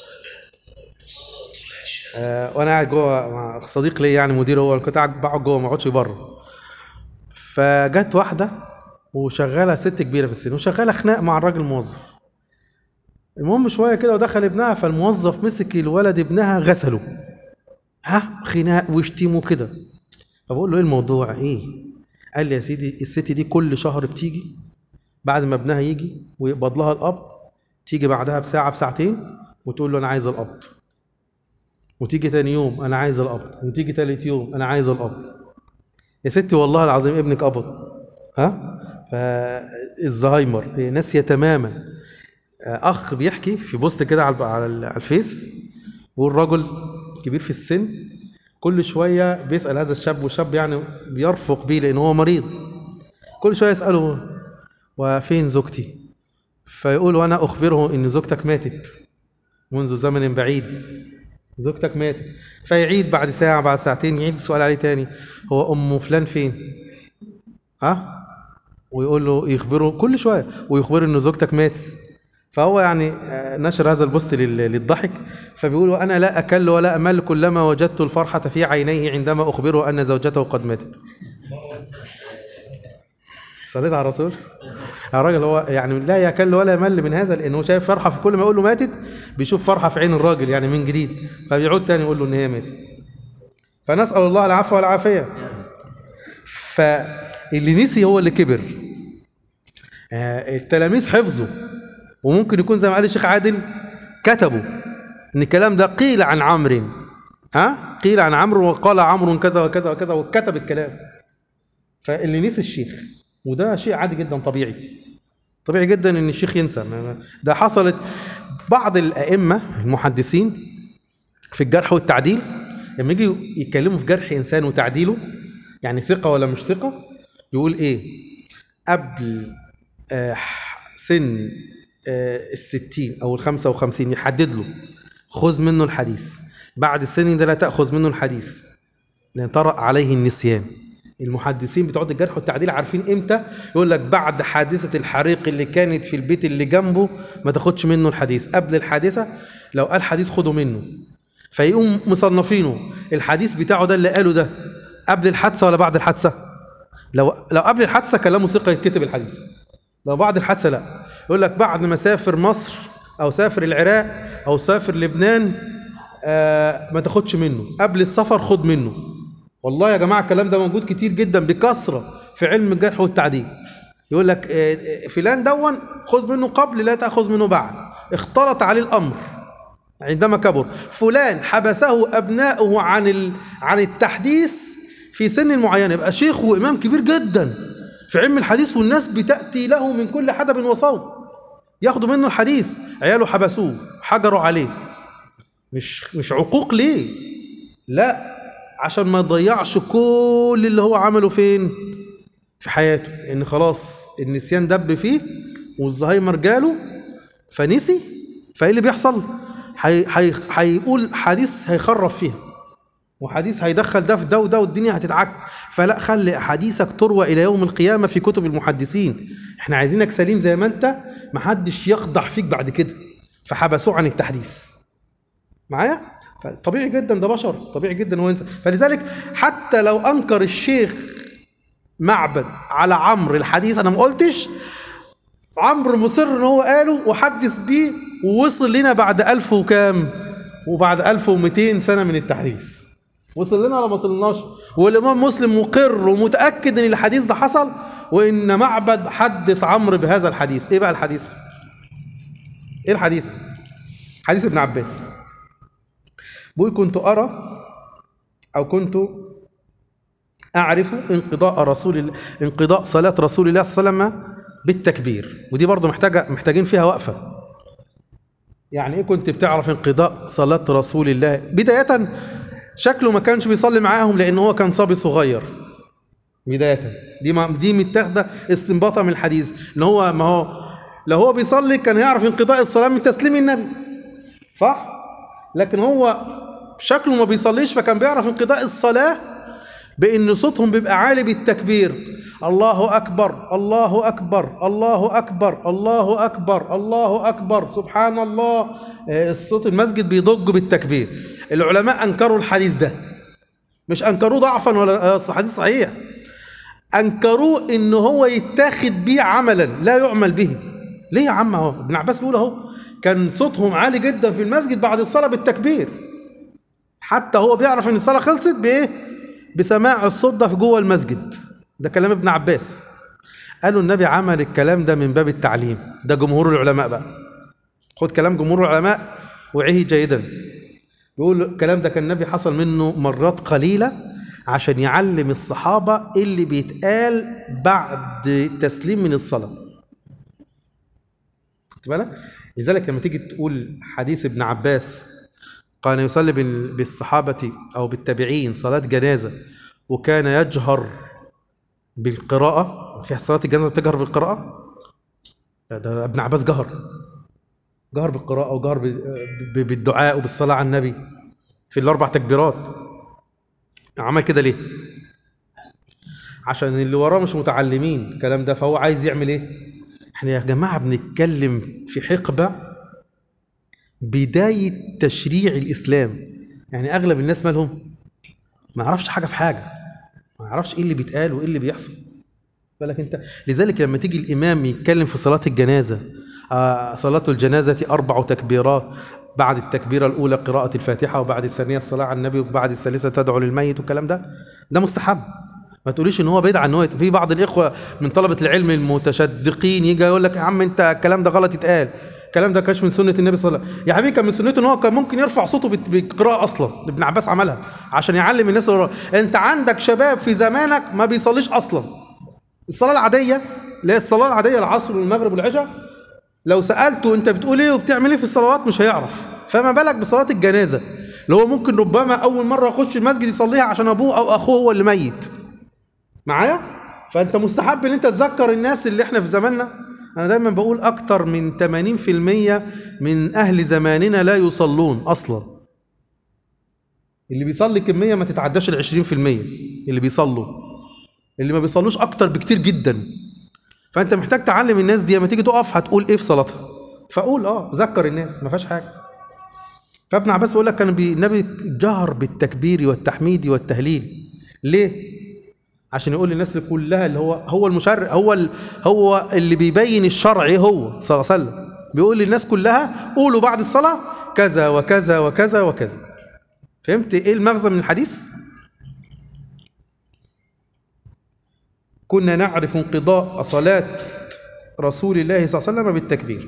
آه وانا قاعد جوه مع صديق ليا يعني مدير هو أنا كنت قاعد بقعد جوه ما اقعدش بره فجت واحدة وشغالة ست كبيرة في السن وشغالة خناق مع الراجل الموظف المهم شويه كده ودخل ابنها فالموظف مسك الولد ابنها غسله ها خناق وشتيمه كده فبقول له ايه الموضوع ايه قال لي يا سيدي الست دي كل شهر بتيجي بعد ما ابنها يجي ويقبض لها القبض تيجي بعدها بساعه بساعتين وتقول له انا عايز القبض وتيجي تاني يوم انا عايز القبض وتيجي تالت يوم انا عايز القبض يا ستي والله العظيم ابنك قبض ها فالزهايمر ناسيه تماما اخ بيحكي في بوست كده على على ال- على الفيس بيقول رجل كبير في السن كل شويه بيسال هذا الشاب والشاب يعني بيرفق بيه لان هو مريض كل شويه يساله وفين زوجتي فيقول وانا اخبره ان زوجتك ماتت منذ زمن بعيد زوجتك ماتت فيعيد بعد ساعه بعد ساعتين يعيد السؤال عليه تاني هو ام فلان فين ها ويقول له يخبره كل شويه ويخبره ان زوجتك ماتت فهو يعني آه، نشر هذا البوست لل- للضحك فبيقول انا لا اكل ولا امل كلما وجدت الفرحه في عينيه عندما اخبره ان زوجته قد ماتت صليت على الرسول الراجل هو يعني لا يكل ولا يمل من هذا لانه شايف فرحه في كل ما يقول له ماتت بيشوف فرحه في عين الراجل يعني من جديد فبيعود تاني يقول له ان هي ماتت فنسال الله العفو والعافيه فاللي نسي هو اللي كبر آه، التلاميذ حفظوا وممكن يكون زي ما قال الشيخ عادل كتبوا ان الكلام ده قيل عن عمرو ها قيل عن عمرو وقال عمرو كذا وكذا وكذا وكتب الكلام فاللي نسي الشيخ وده شيء عادي جدا طبيعي طبيعي جدا ان الشيخ ينسى ما- ما- ده حصلت بعض الائمه المحدثين في الجرح والتعديل لما يجي يتكلموا في جرح انسان وتعديله يعني ثقه ولا مش ثقه يقول ايه قبل آه، سن آه، الستين او الخمسة وخمسين يحدد له خذ منه الحديث بعد السن ده لا تأخذ منه الحديث لأن طرأ عليه النسيان المحدثين بتوع الجرح والتعديل عارفين امتى يقول لك بعد حادثة الحريق اللي كانت في البيت اللي جنبه ما تاخدش منه الحديث قبل الحادثة لو قال حديث خده منه فيقوم مصنفينه الحديث بتاعه ده اللي قاله ده قبل الحادثة ولا بعد الحادثة لو لو قبل الحادثة كلامه ثقة يتكتب الحديث لو بعد الحادثة لا يقول لك بعد ما سافر مصر أو سافر العراق أو سافر لبنان آه ما تاخدش منه قبل السفر خد منه والله يا جماعة الكلام ده موجود كتير جدا بكثرة في علم الجرح والتعديل يقول لك آه، آه، فلان دون خذ منه قبل لا تأخذ منه بعد اختلط عليه الأمر عندما كبر فلان حبسه أبناؤه عن ال... عن التحديث في سن معين يبقى شيخ وإمام كبير جدا في علم الحديث والناس بتأتي له من كل حدب وصوب ياخدوا منه الحديث عياله حبسوه حجروا عليه مش مش عقوق ليه لا عشان ما يضيعش كل اللي هو عمله فين في حياته ان خلاص النسيان دب فيه والزهايمر جاله فنسي فايه اللي بيحصل هي- هي- هيقول حديث هيخرف فيها وحديث هيدخل ده في ده وده والدنيا هتتعك فلا خلي احاديثك تروى الى يوم القيامه في كتب المحدثين احنا عايزينك سليم زي ما انت محدش يخضع فيك بعد كده فحبسوه عن التحديث معايا طبيعي جدا ده بشر طبيعي جدا هو ينسى فلذلك حتى لو انكر الشيخ معبد على عمرو الحديث انا ما قلتش عمرو مصر ان هو قاله وحدث بيه ووصل لنا بعد ألف وكام وبعد ألف ومئتين سنة من التحديث وصل لنا ولا ما وصلناش والإمام مسلم مقر ومتأكد ان الحديث ده حصل وان معبد حدث عمرو بهذا الحديث ايه بقى الحديث ايه الحديث حديث ابن عباس بيقول كنت أرى أو كنت أعرف انقضاء رسول الله انقضاء صلاة رسول الله صلى الله عليه وسلم بالتكبير ودي برضه محتاجة محتاجين فيها وقفة يعني إيه كنت بتعرف انقضاء صلاة رسول الله بداية شكله ما كانش بيصلي معاهم لأن هو كان صبي صغير بداية دي ما دي متاخدة استنباطا من الحديث ان هو ما هو لو هو بيصلي كان هيعرف انقضاء الصلاة من تسليم النبي صح؟ لكن هو شكله ما بيصليش فكان بيعرف انقضاء الصلاة بأن صوتهم بيبقى عالي بالتكبير الله أكبر الله أكبر الله أكبر الله أكبر الله أكبر سبحان الله آه، الصوت المسجد بيضج بالتكبير العلماء أنكروا الحديث ده مش أنكروه ضعفا ولا آه، حديث صحيح أنكروه إن هو يتاخد بيه عملا لا يعمل به ليه يا عم اهو ابن عباس بيقول اهو كان صوتهم عالي جدا في المسجد بعد الصلاة بالتكبير حتى هو بيعرف ان الصلاة خلصت بايه بسماع الصوت ده في جوه المسجد ده كلام ابن عباس قالوا النبي عمل الكلام ده من باب التعليم ده جمهور العلماء بقى خد كلام جمهور العلماء وعيه جيدا بيقول الكلام ده كان النبي حصل منه مرات قليلة عشان يعلم الصحابة اللي بيتقال بعد تسليم من الصلاة خدت بالك لذلك لما تيجي تقول حديث ابن عباس كان يصلي بال- بالصحابة أو بالتابعين صلاة جنازة وكان يجهر بالقراءة في صلاة الجنازة بتجهر بالقراءة لا ده ابن عباس جهر جهر بالقراءة وجهر ب- ب- بالدعاء وبالصلاة على النبي في الأربع تكبيرات عمل كده ليه؟ عشان اللي وراه مش متعلمين الكلام ده فهو عايز يعمل ايه؟ احنا يا جماعة بنتكلم في حقبة بداية تشريع الإسلام يعني أغلب الناس مالهم ما يعرفش حاجة في حاجة ما يعرفش إيه اللي بيتقال وإيه اللي بيحصل بالك أنت لذلك لما تيجي الإمام يتكلم في صلاة الجنازة آه صلاة الجنازة أربع تكبيرات بعد التكبيرة الأولى قراءة الفاتحة وبعد الثانية الصلاة على النبي وبعد الثالثة تدعو للميت والكلام ده ده مستحب ما تقوليش ان هو بدعه ان هو يت- في بعض الاخوه من طلبه العلم المتشدقين يجي يقول لك يا عم انت الكلام ده غلط يتقال الكلام ده كانش من سنه النبي صلى الله عليه وسلم يا حبيبي كان من سنته ان هو كان ممكن يرفع صوته بت- بالقراءه اصلا ابن عباس عملها عشان يعلم الناس اللي وراه. انت عندك شباب في زمانك ما بيصليش اصلا الصلاه العاديه اللي هي الصلاه العاديه العصر والمغرب والعشاء لو سالته انت بتقول ايه وبتعمل ايه في الصلوات مش هيعرف فما بالك بصلاه الجنازه اللي هو ممكن ربما اول مره يخش المسجد يصليها عشان ابوه او اخوه هو اللي ميت معايا فانت مستحب ان انت تذكر الناس اللي احنا في زماننا انا دايما بقول اكتر من 80% من اهل زماننا لا يصلون اصلا اللي بيصلي كميه ما تتعداش ال 20% اللي بيصلوا اللي ما بيصلوش اكتر بكتير جدا فانت محتاج تعلم الناس دي لما تيجي تقف هتقول ايه في صلاتها فقول اه ذكر الناس ما فيهاش حاجه فابن عباس بيقول لك كان بي- النبي جهر بالتكبير والتحميد والتهليل ليه عشان يقول للناس اللي كلها اللي هو هو المشرع هو ال هو اللي بيبين الشرع ايه هو صلى الله عليه وسلم بيقول للناس كلها قولوا بعد الصلاه كذا وكذا وكذا وكذا فهمت ايه المغزى من الحديث كنا نعرف انقضاء صلاه رسول الله صلى الله عليه وسلم بالتكبير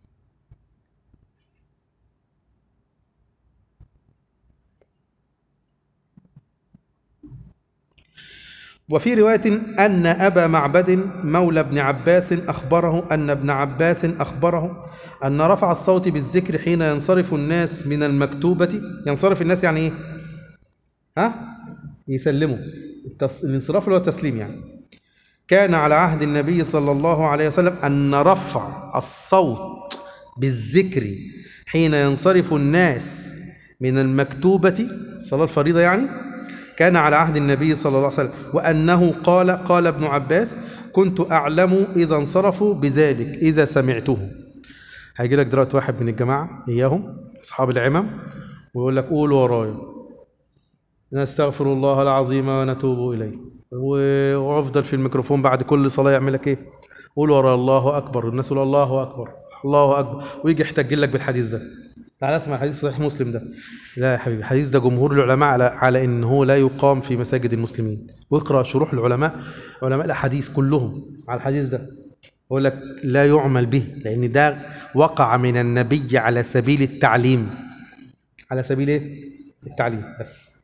وفي رواية أن أبا معبد مولى ابن عباس أخبره أن ابن عباس أخبره أن رفع الصوت بالذكر حين ينصرف الناس من المكتوبة ينصرف الناس يعني إيه؟ ها؟ يسلموا التص... الانصراف اللي هو التسليم يعني كان على عهد النبي صلى الله عليه وسلم أن رفع الصوت بالذكر حين ينصرف الناس من المكتوبة صلاة الفريضة يعني كان على عهد النبي صلى الله عليه وسلم وأنه قال قال ابن عباس كنت أعلم إذا انصرفوا بذلك إذا سمعته هيجي لك دلوقتي واحد من الجماعة إياهم أصحاب العمم ويقول لك قول ورايا نستغفر الله العظيم ونتوب إليه و- وافضل في الميكروفون بعد كل صلاة يعمل لك إيه قول ورا الله أكبر الناس يقول الله أكبر الله أكبر ويجي يحتج لك بالحديث ده تعال اسمع الحديث في صحيح مسلم ده لا يا حبيبي الحديث ده جمهور العلماء على على ان هو لا يقام في مساجد المسلمين واقرا شروح العلماء علماء الاحاديث كلهم على الحديث ده يقول لك لا يعمل به لان ده وقع من النبي على سبيل التعليم على سبيل ايه التعليم بس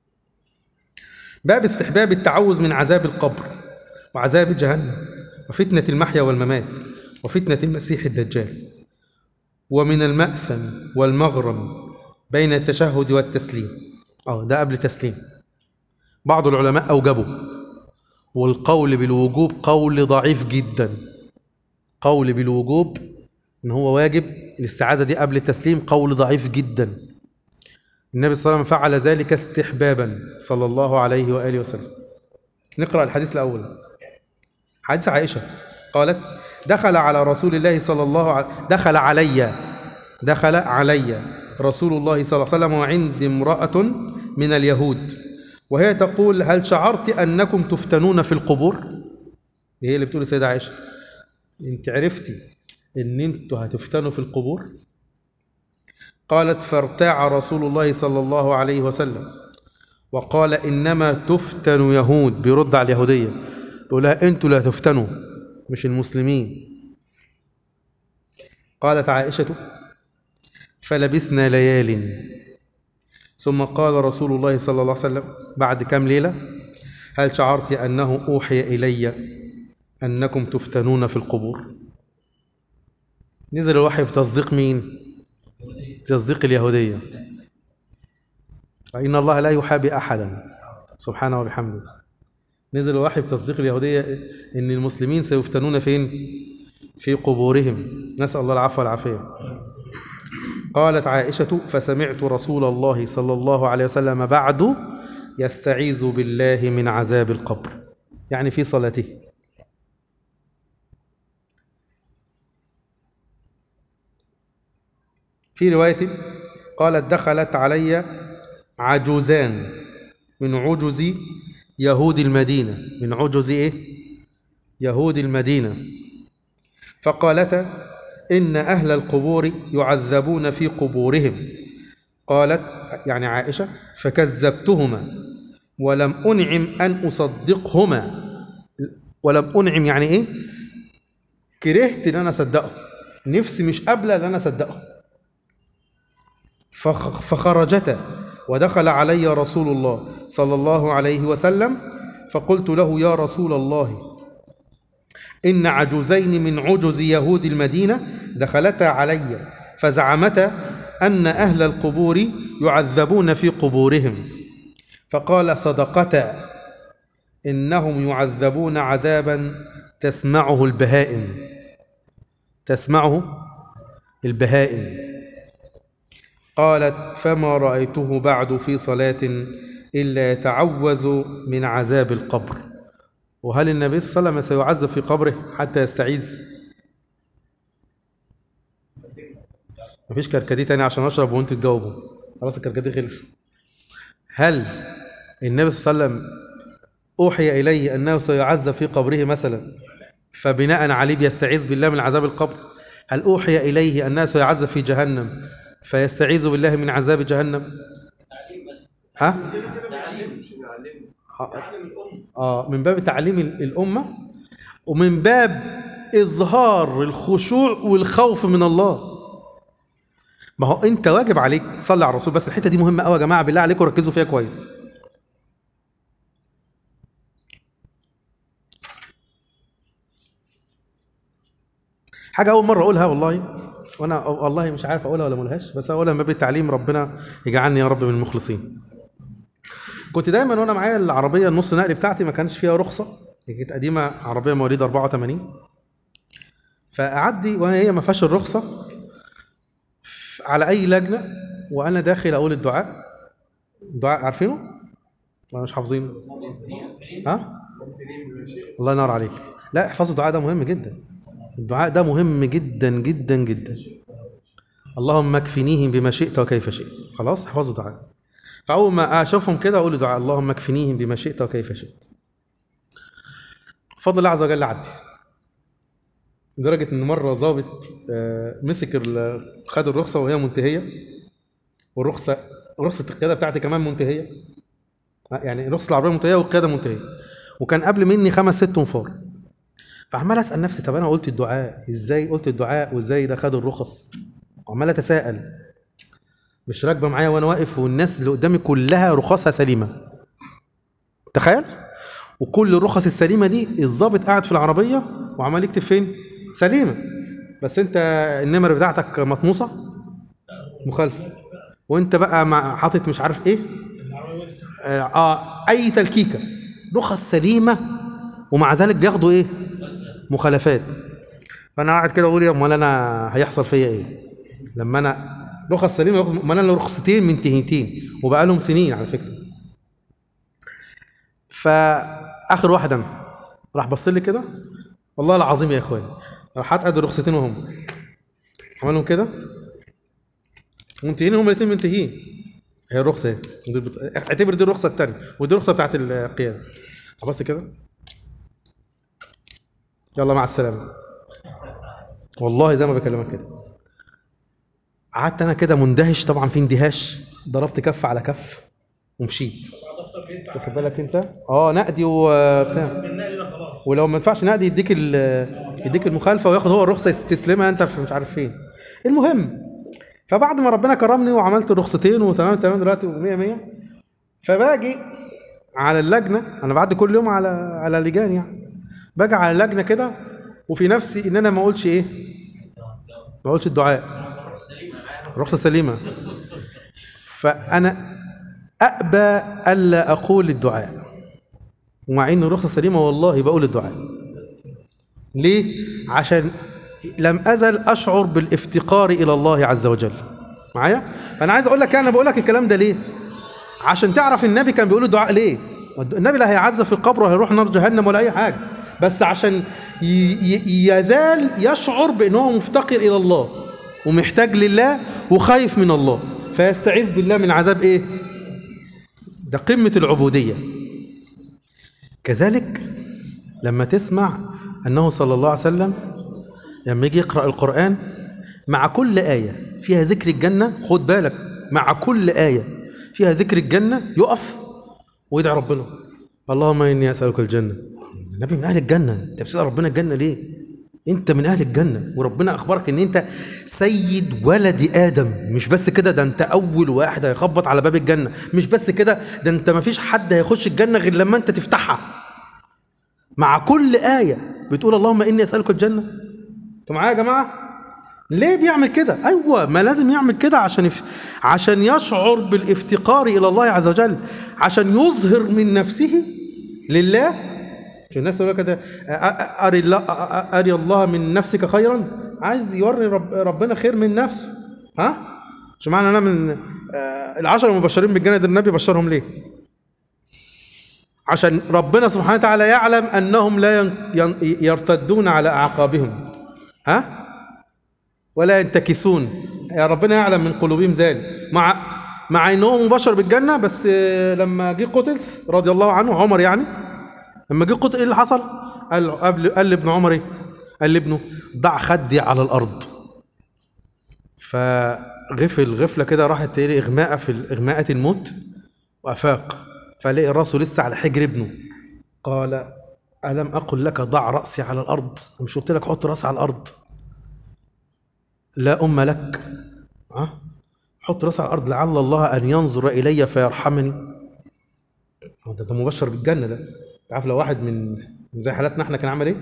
باب استحباب التعوذ من عذاب القبر وعذاب جهنم وفتنة المحيا والممات وفتنة المسيح الدجال ومن المأثم والمغرم بين التشهد والتسليم اه ده قبل تسليم بعض العلماء أوجبوا والقول بالوجوب قول ضعيف جدا قول بالوجوب ان هو واجب الاستعاذة دي قبل التسليم قول ضعيف جدا النبي صلى الله عليه وسلم فعل ذلك استحبابا صلى الله عليه وآله وسلم نقرأ الحديث الأول حديث عائشة قالت دخل على رسول الله صلى الله عليه دخل علي دخل علي رسول الله صلى الله عليه وسلم وعندي امرأة من اليهود وهي تقول هل شعرت أنكم تفتنون في القبور هي اللي بتقول السيدة عائشة انت عرفتي ان انتوا هتفتنوا في القبور قالت فارتاع رسول الله صلى الله عليه وسلم وقال انما تفتن يهود بيرد على اليهوديه بيقول لها انتوا لا تفتنوا مش المسلمين قالت عائشه فلبثنا ليال ثم قال رسول الله صلى الله عليه وسلم بعد كم ليله هل شعرت انه اوحي الي انكم تفتنون في القبور نزل الوحي بتصديق مين تصديق اليهوديه فإن الله لا يحابي أحدا سبحانه وبحمده نزل الوحي بتصديق اليهودية إن المسلمين سيفتنون فين؟ في قبورهم نسأل الله العفو والعافية قالت عائشة فسمعت رسول الله صلى الله عليه وسلم بعد يستعيذ بالله من عذاب القبر يعني في صلاته في رواية قالت دخلت علي عجوزان من عجز يهود المدينة من عجز إيه؟ يهود المدينة فقالتا إن أهل القبور يعذبون في قبورهم قالت يعني عائشة فكذبتهما ولم أنعم أن أصدقهما ولم أنعم يعني إيه؟ كرهت إن أنا أصدقه نفسي مش قابلة إن أنا أصدقه فخ- فخرجتا ودخل علي رسول الله صلى الله عليه وسلم فقلت له يا رسول الله إن عجوزين من عجز يهود المدينة دخلتا علي فزعمتا أن أهل القبور يعذبون في قبورهم فقال صدقتا إنهم يعذبون عذابا تسمعه البهائم تسمعه البهائم قالت فما رأيته بعد في صلاة إلا يتعوذ من عذاب القبر وهل النبي صلى الله عليه وسلم سيعذب في قبره حتى يستعيذ مفيش كركديه تاني عشان اشرب وانتوا تجاوبوا خلاص الكركديه خلص هل النبي صلى الله عليه وسلم اوحي اليه انه سيعذب في قبره مثلا فبناء عليه بيستعيذ بالله من عذاب القبر هل اوحي اليه انه سيعذب في جهنم فيستعيذ بالله من عذاب جهنم ها آه، اه من باب تعليم ال- الامه ومن باب اظهار الخشوع والخوف من الله ما هو انت واجب عليك صلي على الرسول بس الحته دي مهمه قوي يا جماعه بالله عليكم ركزوا فيها كويس حاجه اول مره اقولها والله وانا والله مش عارف اقولها ولا ما اقولهاش بس اقولها من باب التعليم ربنا يجعلني يا رب من المخلصين كنت دايما وانا معايا العربيه النص نقل بتاعتي ما كانش فيها رخصه هي كانت قديمه عربيه مواليد 84 فاعدي وهي ما فيهاش الرخصه ف- على اي لجنه وانا داخل اقول الدعاء الدعاء عارفينه ولا مش حافظينه ها الله ينور عليك لا احفظوا الدعاء ده مهم جدا الدعاء ده مهم جدا جدا جدا اللهم اكفنيهم بما شئت وكيف شئت خلاص احفظوا الدعاء فاول ما اشوفهم كده اقول دعاء اللهم اكفنيهم بما شئت وكيف شئت بفضل الله عز وجل عدي لدرجه ان مره ظابط آه، مسك ال- خد الرخصه وهي منتهيه والرخصه رخصه القياده بتاعتي كمان منتهيه آه، يعني رخصه العربيه منتهيه والقياده منتهيه وكان قبل مني خمس ست انفار فعمال اسال نفسي طب انا قلت الدعاء ازاي قلت الدعاء وازاي ده خد الرخص وعمال اتساءل مش راكبه معايا وانا واقف والناس اللي قدامي كلها رخصها سليمه تخيل وكل الرخص السليمه دي الضابط قاعد في العربيه وعمال يكتب فين سليمه بس انت النمر بتاعتك مطموسه مخالفه وانت بقى مع حاطط مش عارف ايه آه, اه اي تلكيكه رخص سليمه ومع ذلك بياخدوا ايه مخالفات فانا قاعد كده اقول يا امال انا هيحصل فيا ايه لما انا رخص سليمه ياخد ما انا لو رخصتين منتهيتين وبقى لهم سنين على فكره فاخر واحد انا راح بص لي كده والله العظيم يا اخواني راح قد الرخصتين وهم عملهم كده منتهين هم الاثنين منتهين هي الرخصه اهي دي بت- اعتبر دي الرخصه الثانيه ودي الرخصه بتاعت القياده بص كده يلا مع السلامه والله زي ما بكلمك كده قعدت انا كده مندهش طبعا في اندهاش ضربت كف على كف ومشيت واخد بالك انت اه نقدي وبتاع ولو ما ينفعش نقدي يديك ال- يديك المخالفه وياخد هو الرخصه تسلمها انت في مش عارف فين المهم فبعد ما ربنا كرمني وعملت الرخصتين وتمام تمام دلوقتي و100 100 فباجي على اللجنه انا بعدي كل يوم على على لجان يعني باجي على اللجنه كده وفي نفسي ان انا ما اقولش ايه ما اقولش الدعاء الرخصه سليمه فانا أأبى ألا أقول الدعاء ومع إن الرخصة سليمة والله بقول الدعاء ليه؟ عشان لم أزل أشعر بالافتقار إلى الله عز وجل معايا؟ أنا عايز أقول لك أنا بقول لك الكلام ده ليه؟ عشان تعرف النبي كان بيقول الدعاء ليه؟ النبي لا هيعذب في القبر ولا هيروح نار جهنم ولا أي حاجة بس عشان ي- ي- يزال يشعر بأن هو مفتقر إلى الله ومحتاج لله وخايف من الله فيستعيذ بالله من عذاب إيه؟ ده قمة العبودية كذلك لما تسمع أنه صلى الله عليه وسلم لما يجي يقرأ القرآن مع كل آية فيها ذكر الجنة خد بالك مع كل آية فيها ذكر الجنة يقف ويدعي ربنا اللهم إني أسألك الجنة النبي من أهل الجنة أنت بتسأل ربنا الجنة ليه؟ أنت من أهل الجنة وربنا أخبرك إن أنت سيد ولد آدم مش بس كده ده أنت أول واحد هيخبط على باب الجنة مش بس كده ده أنت مفيش حد هيخش الجنة غير لما أنت تفتحها مع كل آية بتقول اللهم إني أسألك الجنة أنتوا معايا يا جماعة؟ ليه بيعمل كده؟ أيوة ما لازم يعمل كده عشان يف... عشان يشعر بالافتقار إلى الله عز وجل عشان يظهر من نفسه لله عشان الناس تقول لك كده أ- أ- أري الله أ- أ- أري الله من نفسك خيرا عايز يوري رب ربنا خير من نفسه ها؟ مش معنى أنا من آه، العشرة المبشرين بالجنة ده النبي بشرهم ليه؟ عشان ربنا سبحانه وتعالى يعلم انهم لا ين- ين- يرتدون على اعقابهم ها ولا ينتكسون يا ربنا يعلم من قلوبهم ذلك مع مع انه مبشر بالجنه بس آه، لما جه قتل رضي الله عنه عمر يعني لما جه قتل ايه اللي حصل؟ قال قبل قال لابن عمر ايه؟ قال لابنه ضع خدي على الارض فغفل غفله كده راحت ايه اغماء في اغماءة الموت وافاق فلاقي راسه لسه على حجر ابنه قال الم اقل لك ضع راسي على الارض مش قلت لك حط راسي على الارض لا ام لك ها حط راسي على الارض لعل الله ان ينظر الي فيرحمني هو ده, ده مبشر بالجنه ده عارف لو واحد من من زي حالاتنا احنا كان عمل ايه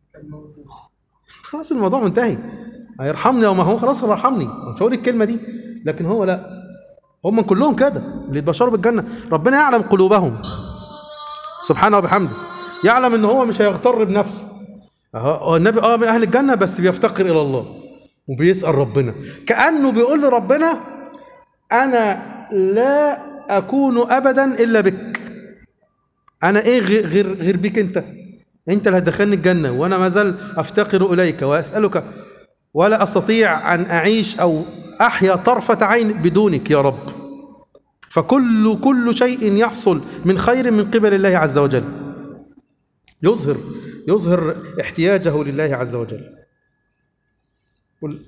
خلاص الموضوع منتهي هيرحمني او ما هو خلاص هو يرحمني مش هقول الكلمه دي لكن هو لا هم كلهم كده اللي اتبشروا بالجنه ربنا يعلم قلوبهم سبحانه وبحمده يعلم ان هو مش هيغتر بنفسه أهو هو النبي اه من اهل الجنه بس بيفتقر الى الله وبيسال ربنا كانه بيقول لربنا انا لا اكون ابدا الا بك انا ايه غير غير, غير بيك انت انت اللي هتدخلني الجنه وانا ما زال افتقر اليك واسالك ولا استطيع ان اعيش او احيا طرفه عين بدونك يا رب فكل كل شيء يحصل من خير من قبل الله عز وجل يظهر يظهر احتياجه لله عز وجل قل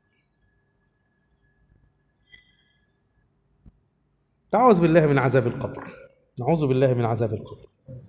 تعوذ بالله من عذاب القبر نعوذ بالله من عذاب القبر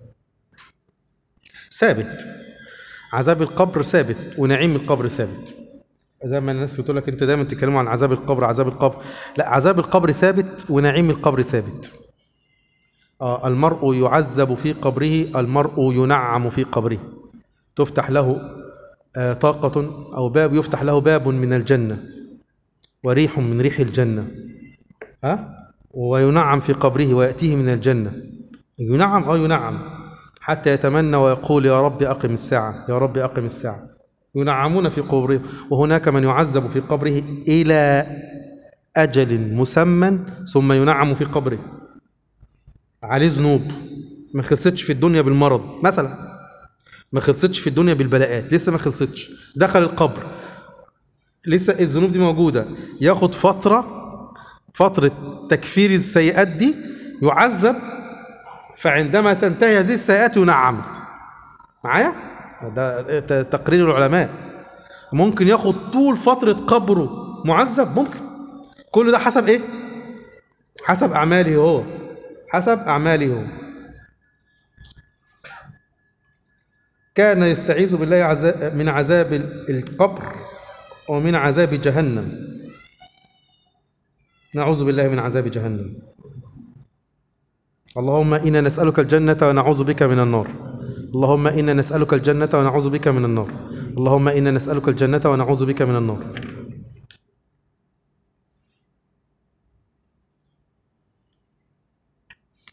ثابت عذاب القبر ثابت ونعيم القبر ثابت زي ما الناس بتقول لك انت دايما تتكلموا عن عذاب القبر عذاب القبر لا عذاب القبر ثابت ونعيم القبر ثابت آه المرء يعذب في قبره المرء ينعم في قبره تفتح له آه طاقة أو باب يفتح له باب من الجنة وريح من ريح الجنة ها وينعم في قبره ويأتيه من الجنة ينعم أو ينعم حتى يتمنى ويقول يا رب أقم الساعة يا رب أقم الساعة ينعمون في قبره وهناك من يعذب في قبره إلى أجل مسمى ثم ينعم في قبره عليه ذنوب ما خلصتش في الدنيا بالمرض مثلا ما خلصتش في الدنيا بالبلاءات لسه ما خلصتش دخل القبر لسه الذنوب دي موجودة ياخد فترة فترة تكفير السيئات دي يعذب فعندما تنتهي هذه السيئات ينعم معايا ده ت- تقرير العلماء ممكن ياخد طول فترة قبره معذب ممكن كل ده حسب ايه حسب اعماله هو حسب اعماله هو كان يستعيذ بالله عذا- من عذاب ال- القبر ومن عذاب جهنم نعوذ بالله من عذاب جهنم اللهم إنا نسألك الجنة ونعوذ بك من النار اللهم إنا نسألك الجنة ونعوذ بك من النار اللهم إنا نسألك الجنة ونعوذ بك من النار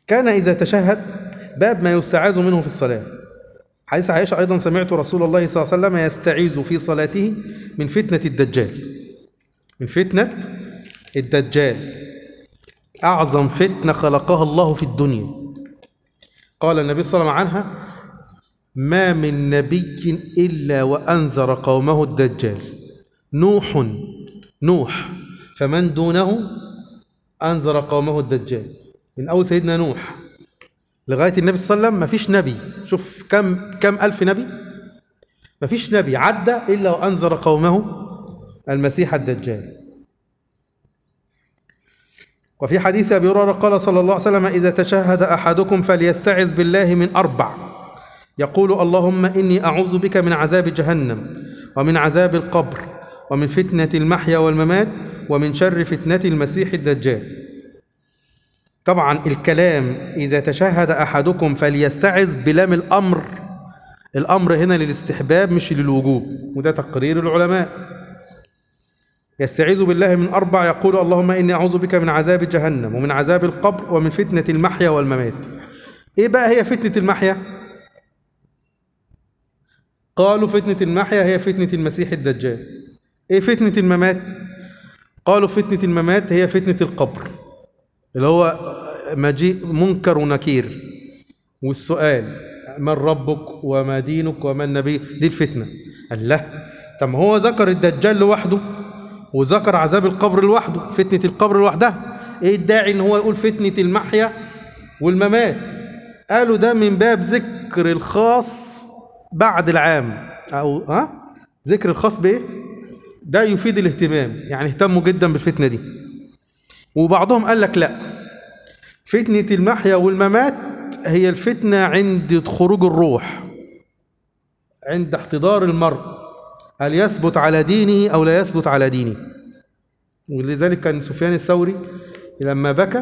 كان إذا تشهد باب ما يستعاذ منه في الصلاة حديث عائشة أيضا سمعت رسول الله صلى الله عليه وسلم يستعيذ في صلاته من فتنة الدجال من فتنة الدجال أعظم فتنة خلقها الله في الدنيا قال النبي صلى الله عليه وسلم عنها ما من نبي إلا وأنذر قومه الدجال نوح نوح فمن دونه أنذر قومه الدجال من أول سيدنا نوح لغاية النبي صلى الله عليه وسلم ما فيش نبي شوف كم كم ألف نبي ما فيش نبي عدى إلا وأنذر قومه المسيح الدجال وفي حديث أبي هريرة قال صلى الله عليه وسلم إذا تشهد أحدكم فليستعذ بالله من أربع يقول اللهم إني أعوذ بك من عذاب جهنم ومن عذاب القبر ومن فتنة المحيا والممات ومن شر فتنة المسيح الدجال طبعا الكلام إذا تشهد أحدكم فليستعذ بلام الأمر الأمر هنا للاستحباب مش للوجوب وده تقرير العلماء يستعيذ بالله من أربع يقول اللهم إني أعوذ بك من عذاب جهنم ومن عذاب القبر ومن فتنة المحيا والممات إيه بقى هي فتنة المحيا؟ قالوا فتنة المحيا هي فتنة المسيح الدجال إيه فتنة الممات؟ قالوا فتنة الممات هي فتنة القبر اللي هو مجيء منكر ونكير والسؤال من ربك وما دينك وما النبي دي الفتنة قال لا طب ما هو ذكر الدجال لوحده وذكر عذاب القبر لوحده فتنة القبر لوحدها ايه الداعي ان هو يقول فتنة المحيا والممات قالوا ده من باب ذكر الخاص بعد العام او ها ذكر الخاص بايه ده يفيد الاهتمام يعني اهتموا جدا بالفتنة دي وبعضهم قال لك لا فتنة المحيا والممات هي الفتنة عند خروج الروح عند احتضار المرء هل يثبت على دينه أو لا يثبت على دينه ولذلك كان سفيان الثوري لما بكى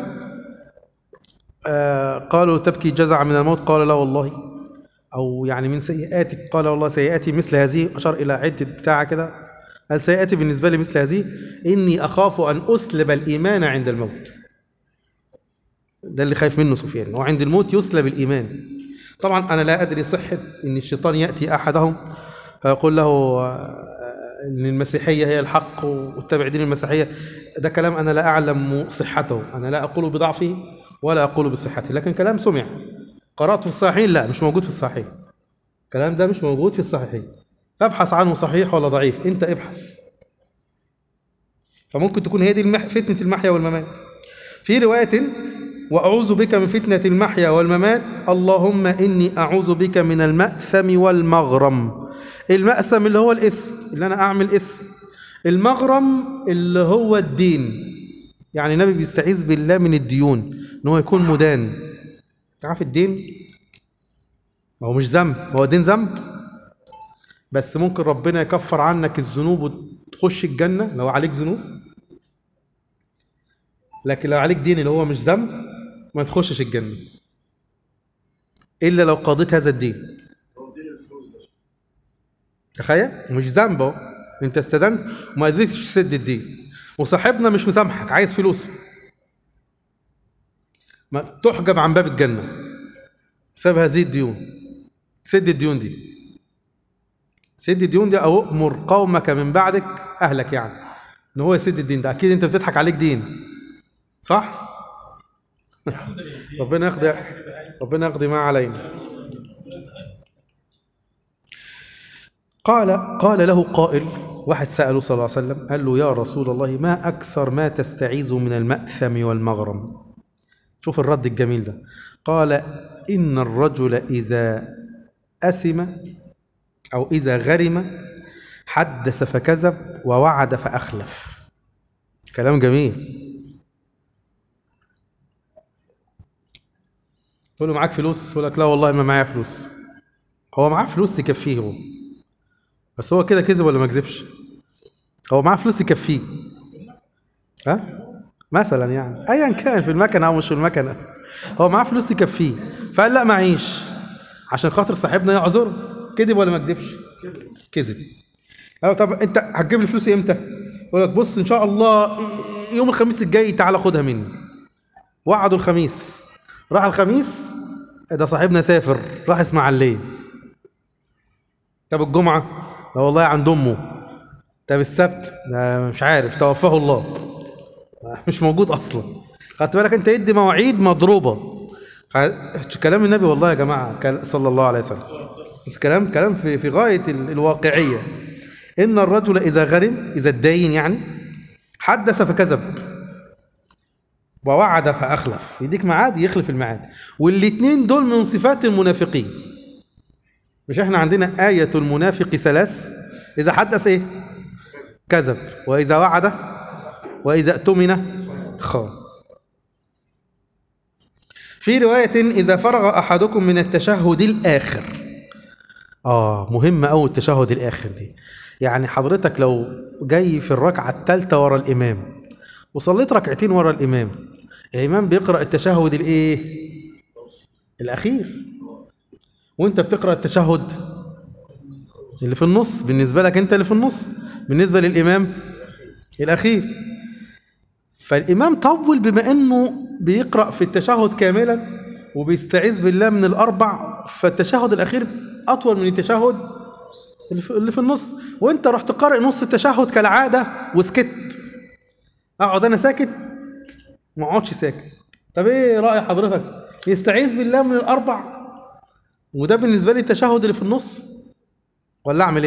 آه قالوا تبكي جزع من الموت قال لا والله أو يعني من سيئاتك قال والله سيئاتي مثل هذه أشار إلى عدة بتاعة كده قال سيئاتي بالنسبة لي مثل هذه إني أخاف أن أسلب الإيمان عند الموت ده اللي خايف منه سفيان وعند الموت يسلب الإيمان طبعا أنا لا أدري صحة إن الشيطان يأتي أحدهم فيقول له آه، ان المسيحيه هي الحق واتبع دين المسيحيه ده كلام انا لا اعلم صحته انا لا اقول بضعفه ولا اقول بصحته لكن كلام سمع قرات في الصحيحين لا مش موجود في الصحيح الكلام ده مش موجود في الصحيحين فابحث عنه صحيح ولا ضعيف انت ابحث فممكن تكون هي دي المح... فتنه المحيا والممات في روايه واعوذ بك من فتنه المحيا والممات اللهم اني اعوذ بك من الماثم والمغرم المأثم اللي هو الاسم اللي أنا أعمل اسم المغرم اللي هو الدين يعني النبي بيستعيذ بالله من الديون إن هو يكون مدان تعرف الدين ما هو مش ذنب ما هو دين ذنب بس ممكن ربنا يكفر عنك الذنوب وتخش الجنة لو عليك ذنوب لكن لو عليك دين اللي هو مش ذنب ما تخشش الجنة إلا لو قضيت هذا الدين هو دين الفلوس ده تخيل مش ذنب اهو انت استدنت وما قدرتش تسد الدين وصاحبنا مش مسامحك عايز فلوسه ما تحجب عن باب الجنه بسبب هذه الديون سد الديون دي سد الديون دي او امر قومك من بعدك اهلك يعني ان هو يسد الدين ده اكيد انت بتضحك عليك دين صح ربنا يقضي ربنا يقضي ما علينا قال قال له قائل واحد سأله صلى الله عليه وسلم قال له يا رسول الله ما أكثر ما تستعيذ من المأثم والمغرم شوف الرد الجميل ده قال إن الرجل إذا أسم أو إذا غرم حدث فكذب ووعد فأخلف كلام جميل تقول له معاك فلوس يقول لك لا والله ما معايا فلوس هو معاه فلوس تكفيه هو بس هو كده كذب ولا ما كذبش هو معاه فلوس تكفيه ها مثلا يعني ايا كان في المكنه او مش في المكنه هو معاه فلوس تكفيه فقال لا معيش عشان خاطر صاحبنا يعذره كذب ولا ما كذبش كذب قال له طب انت هتجيب لي فلوسي امتى يقول لك بص ان شاء الله يوم الخميس الجاي تعالى خدها مني وعدوا الخميس راح الخميس ده صاحبنا سافر راح اسماعيليه طب الجمعه ده والله عند امه طب السبت ده مش عارف توفاه الله مش موجود اصلا خدت بالك انت ادي مواعيد مضروبه ف- كلام النبي والله يا جماعه كان- صلى الله عليه وسلم بس كلام كلام في في غايه ال- الواقعيه ان الرجل اذا غرم اذا اتدين يعني حدث فكذب ووعد فاخلف يديك ميعاد يخلف الميعاد والاثنين دول من صفات المنافقين مش احنا عندنا آية المنافق ثلاث إذا حدث إيه كذب وإذا وعد وإذا اؤتمن خان في رواية إذا فرغ أحدكم من التشهد الآخر آه مهم أوي التشهد الآخر دي يعني حضرتك لو جاي في الركعة الثالثة ورا الإمام وصليت ركعتين ورا الإمام الإمام بيقرأ التشهد الإيه الأخير وأنت بتقرأ التشهد اللي في النص بالنسبة لك أنت اللي في النص بالنسبة للإمام الأخير فالإمام طول بما أنه بيقرأ في التشهد كاملا وبيستعيذ بالله من الأربع فالتشهد الأخير أطول من التشهد اللي في- اللي في النص وأنت رحت قارئ نص التشهد كالعادة وسكت أقعد أنا ساكت ما أقعدش ساكت طب إيه رأي حضرتك يستعيذ بالله من الأربع وده بالنسبة لي التشهد اللي في النص ولا أعمل إيه؟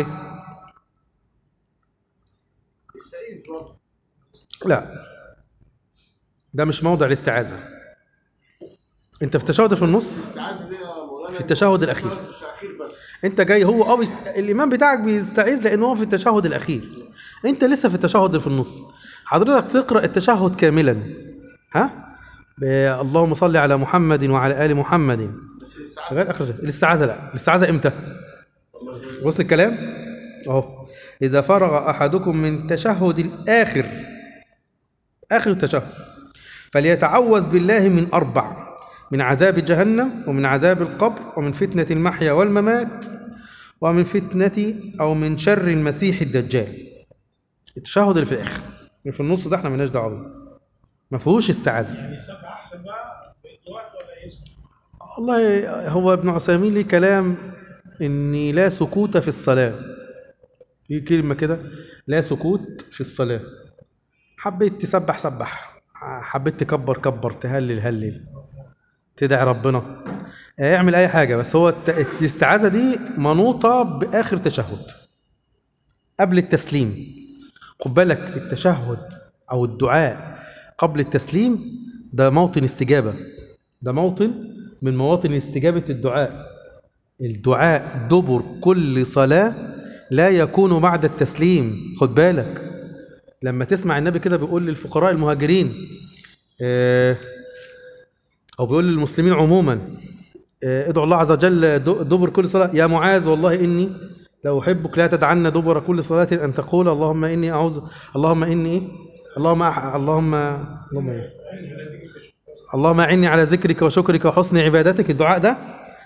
يستعيذ برضه لا ده مش موضع الاستعاذة انت في التشهد في النص الاستعاذه دي يا مولانا في التشهد الأخير. مش الاخير بس انت جاي هو اه بيست... الامام بتاعك بيستعيذ لان هو في التشهد الاخير انت لسه في التشهد اللي في النص حضرتك تقرا التشهد كاملا ها ب... اللهم صل على محمد وعلى ال محمد بس الاستعاذه لغايه اخر شيء. الاستعاذه لا الاستعاذه امتى وصل الكلام اهو اذا فرغ احدكم من تشهد الاخر اخر التشهد فليتعوذ بالله من اربع من عذاب جهنم ومن عذاب القبر ومن فتنه المحيا والممات ومن فتنه او من شر المسيح الدجال التشهد اللي في الاخر اللي في النص ده احنا مالناش دعوه بيه ما فيهوش استعاذه يعني سبع احسن بقى بقيت الوقت ولا يسكت؟ والله هو ابن عثيمين ليه كلام ان لا سكوت في الصلاه في كلمه كده لا سكوت في الصلاه حبيت تسبح سبح حبيت تكبر كبر تهلل هلل تدعي ربنا اعمل اي حاجه بس هو الت- الاستعاذه دي منوطه باخر تشهد قبل التسليم خد بالك التشهد او الدعاء قبل التسليم ده موطن استجابه ده موطن من مواطن استجابه الدعاء الدعاء دبر كل صلاه لا يكون بعد التسليم خد بالك لما تسمع النبي كده بيقول للفقراء المهاجرين آه، او بيقول للمسلمين عموما آه، ادعوا الله عز وجل د- دبر كل صلاه يا معاذ والله اني لو احبك لا تدعنا دبر كل صلاه ان تقول اللهم اني اعوذ اللهم اني إيه؟ اللهم أح... اللهم اللهم إيه؟ اللهم اعني على ذكرك وشكرك وحسن عبادتك الدعاء ده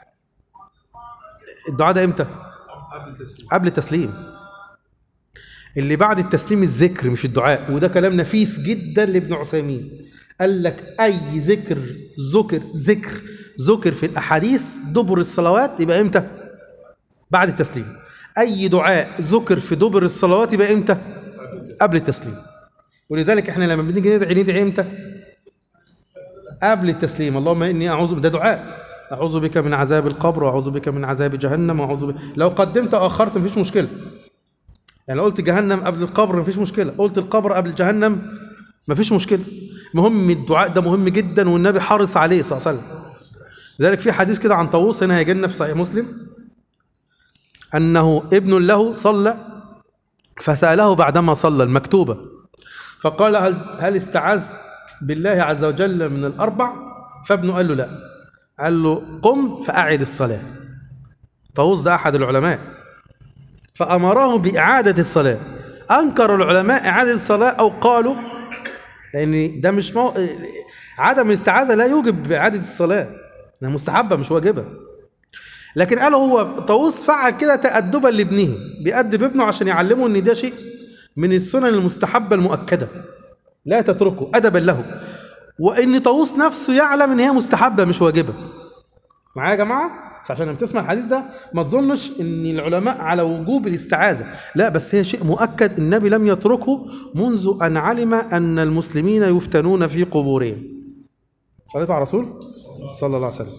الدعاء ده امتى قبل التسليم اللي بعد التسليم الذكر مش الدعاء وده كلام نفيس جدا لابن عثيمين قال لك اي ذكر ذكر ذكر ذكر في الاحاديث دبر الصلوات يبقى امتى بعد التسليم اي دعاء ذكر في دبر الصلوات يبقى امتى قبل التسليم ولذلك احنا لما بنيجي ندعي ندعي امتى قبل التسليم اللهم اني اعوذ ده دعاء اعوذ بك من عذاب القبر واعوذ بك من عذاب جهنم واعوذ بك لو قدمت او اخرت مفيش مشكله يعني لو قلت جهنم قبل القبر مفيش مشكله قلت القبر قبل جهنم مفيش مشكله مهم الدعاء ده مهم جدا والنبي حرص عليه صلى الله عليه وسلم لذلك في حديث كده عن طاووس هنا هيجي لنا في صحيح مسلم انه ابن له صلى فساله بعدما صلى المكتوبه فقال هل هل استعذت بالله عز وجل من الاربع فابنه قال له لا قال له قم فاعد الصلاه طاووس ده احد العلماء فأمره بإعادة الصلاة أنكر العلماء إعادة الصلاة أو قالوا لأن ده مش مو... عدم الاستعاذة لا يوجب إعادة الصلاة إنها مستحبة مش واجبة لكن قالوا هو طاووس فعل كده تأدبا لابنه بيأدب ابنه عشان يعلمه إن ده شيء من السنن المستحبة المؤكدة لا تتركه أدبا له وان طاووس نفسه يعلم ان هي مستحبه مش واجبه معايا يا جماعه بس عشان لما تسمع الحديث ده ما تظنش ان العلماء على وجوب الاستعاذه لا بس هي شيء مؤكد النبي لم يتركه منذ ان علم ان المسلمين يفتنون في قبورهم صليتوا على الرسول صلى الله عليه وسلم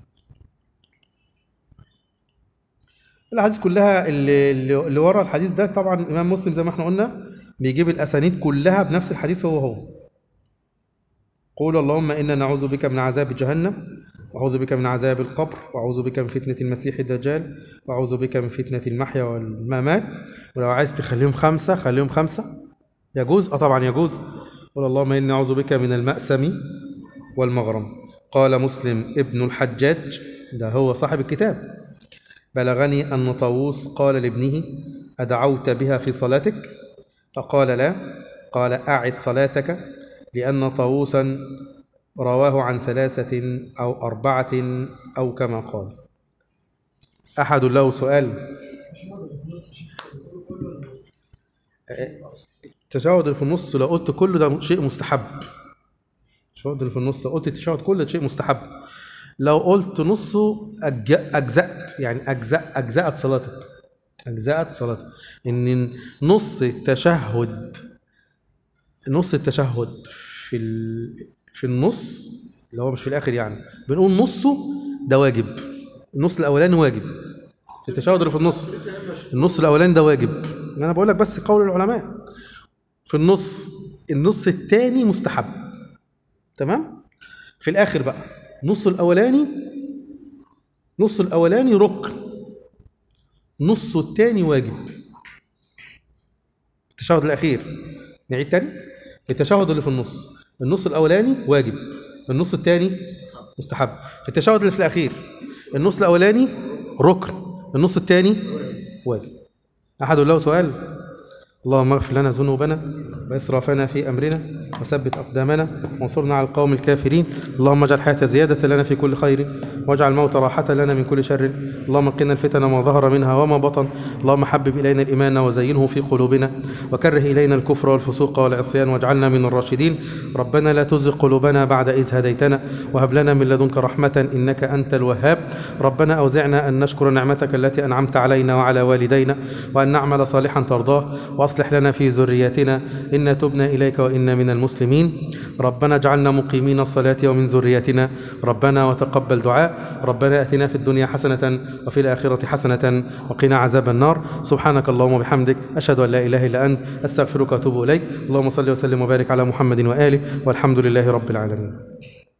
الاحاديث كلها اللي, اللي اللي ورا الحديث ده طبعا الامام مسلم زي ما احنا قلنا بيجيب الاسانيد كلها بنفس الحديث هو هو قول اللهم انا نعوذ بك من عذاب جهنم واعوذ بك من عذاب القبر واعوذ بك من فتنه المسيح الدجال واعوذ بك من فتنه المحيا والممات ولو عايز تخليهم خمسه خليهم خمسه يجوز اه طبعا يجوز قول اللهم اني اعوذ بك من المأسم والمغرم قال مسلم ابن الحجاج ده هو صاحب الكتاب بلغني أن طاووس قال لابنه أدعوت بها في صلاتك فقال لا قال أعد صلاتك لأن طاووسا رواه عن ثلاثة أو أربعة أو كما قال أحد له سؤال التشهد اللي في النص لو قلت كله ده شيء مستحب التشهد اللي في النص لو قلت التشهد كله ده شيء مستحب لو قلت نصه أج- أجزأت يعني أجزأ أجزأت صلاتك أجزأت صلاتك إن نص التشهد نص التشهد في ال... في النص اللي هو مش في الآخر يعني بنقول نصه ده واجب النص الأولاني واجب في التشهد اللي في النص النص الأولاني ده واجب أنا بقول لك بس قول العلماء في النص النص الثاني مستحب تمام في الآخر بقى نص الأولاني نص الأولاني ركن نصه الثاني واجب التشهد الأخير نعيد تاني التشهد اللي في النص النص الأولاني واجب النص الثاني مستحب في التشهد اللي في الأخير النص الأولاني ركن النص الثاني واجب أحد له سؤال اللهم اغفر لنا ذنوبنا وإسرافنا في أمرنا وثبت أقدامنا وانصرنا على القوم الكافرين اللهم اجعل الحياة زيادة لنا في كل خير واجعل الموت راحة لنا من كل شر اللهم قنا الفتن ما ظهر منها وما بطن اللهم حبب إلينا الإيمان وزينه في قلوبنا وكره إلينا الكفر والفسوق والعصيان واجعلنا من الراشدين ربنا لا تزغ قلوبنا بعد إذ هديتنا وهب لنا من لدنك رحمة إنك أنت الوهاب ربنا أوزعنا أن نشكر نعمتك التي أنعمت علينا وعلى والدينا وأن نعمل صالحا ترضاه وأصلح لنا في ذريتنا إنا تبنا إليك وإنا من المسلمين ربنا اجعلنا مقيمين الصلاة ومن ذريتنا ربنا وتقبل دعاء ربنا أتنا في الدنيا حسنة وفي الآخرة حسنة وقنا عذاب النار سبحانك اللهم وبحمدك أشهد أن لا إله إلا أنت أستغفرك وأتوب إليك اللهم صل وسلم وبارك على محمد وآله والحمد لله رب العالمين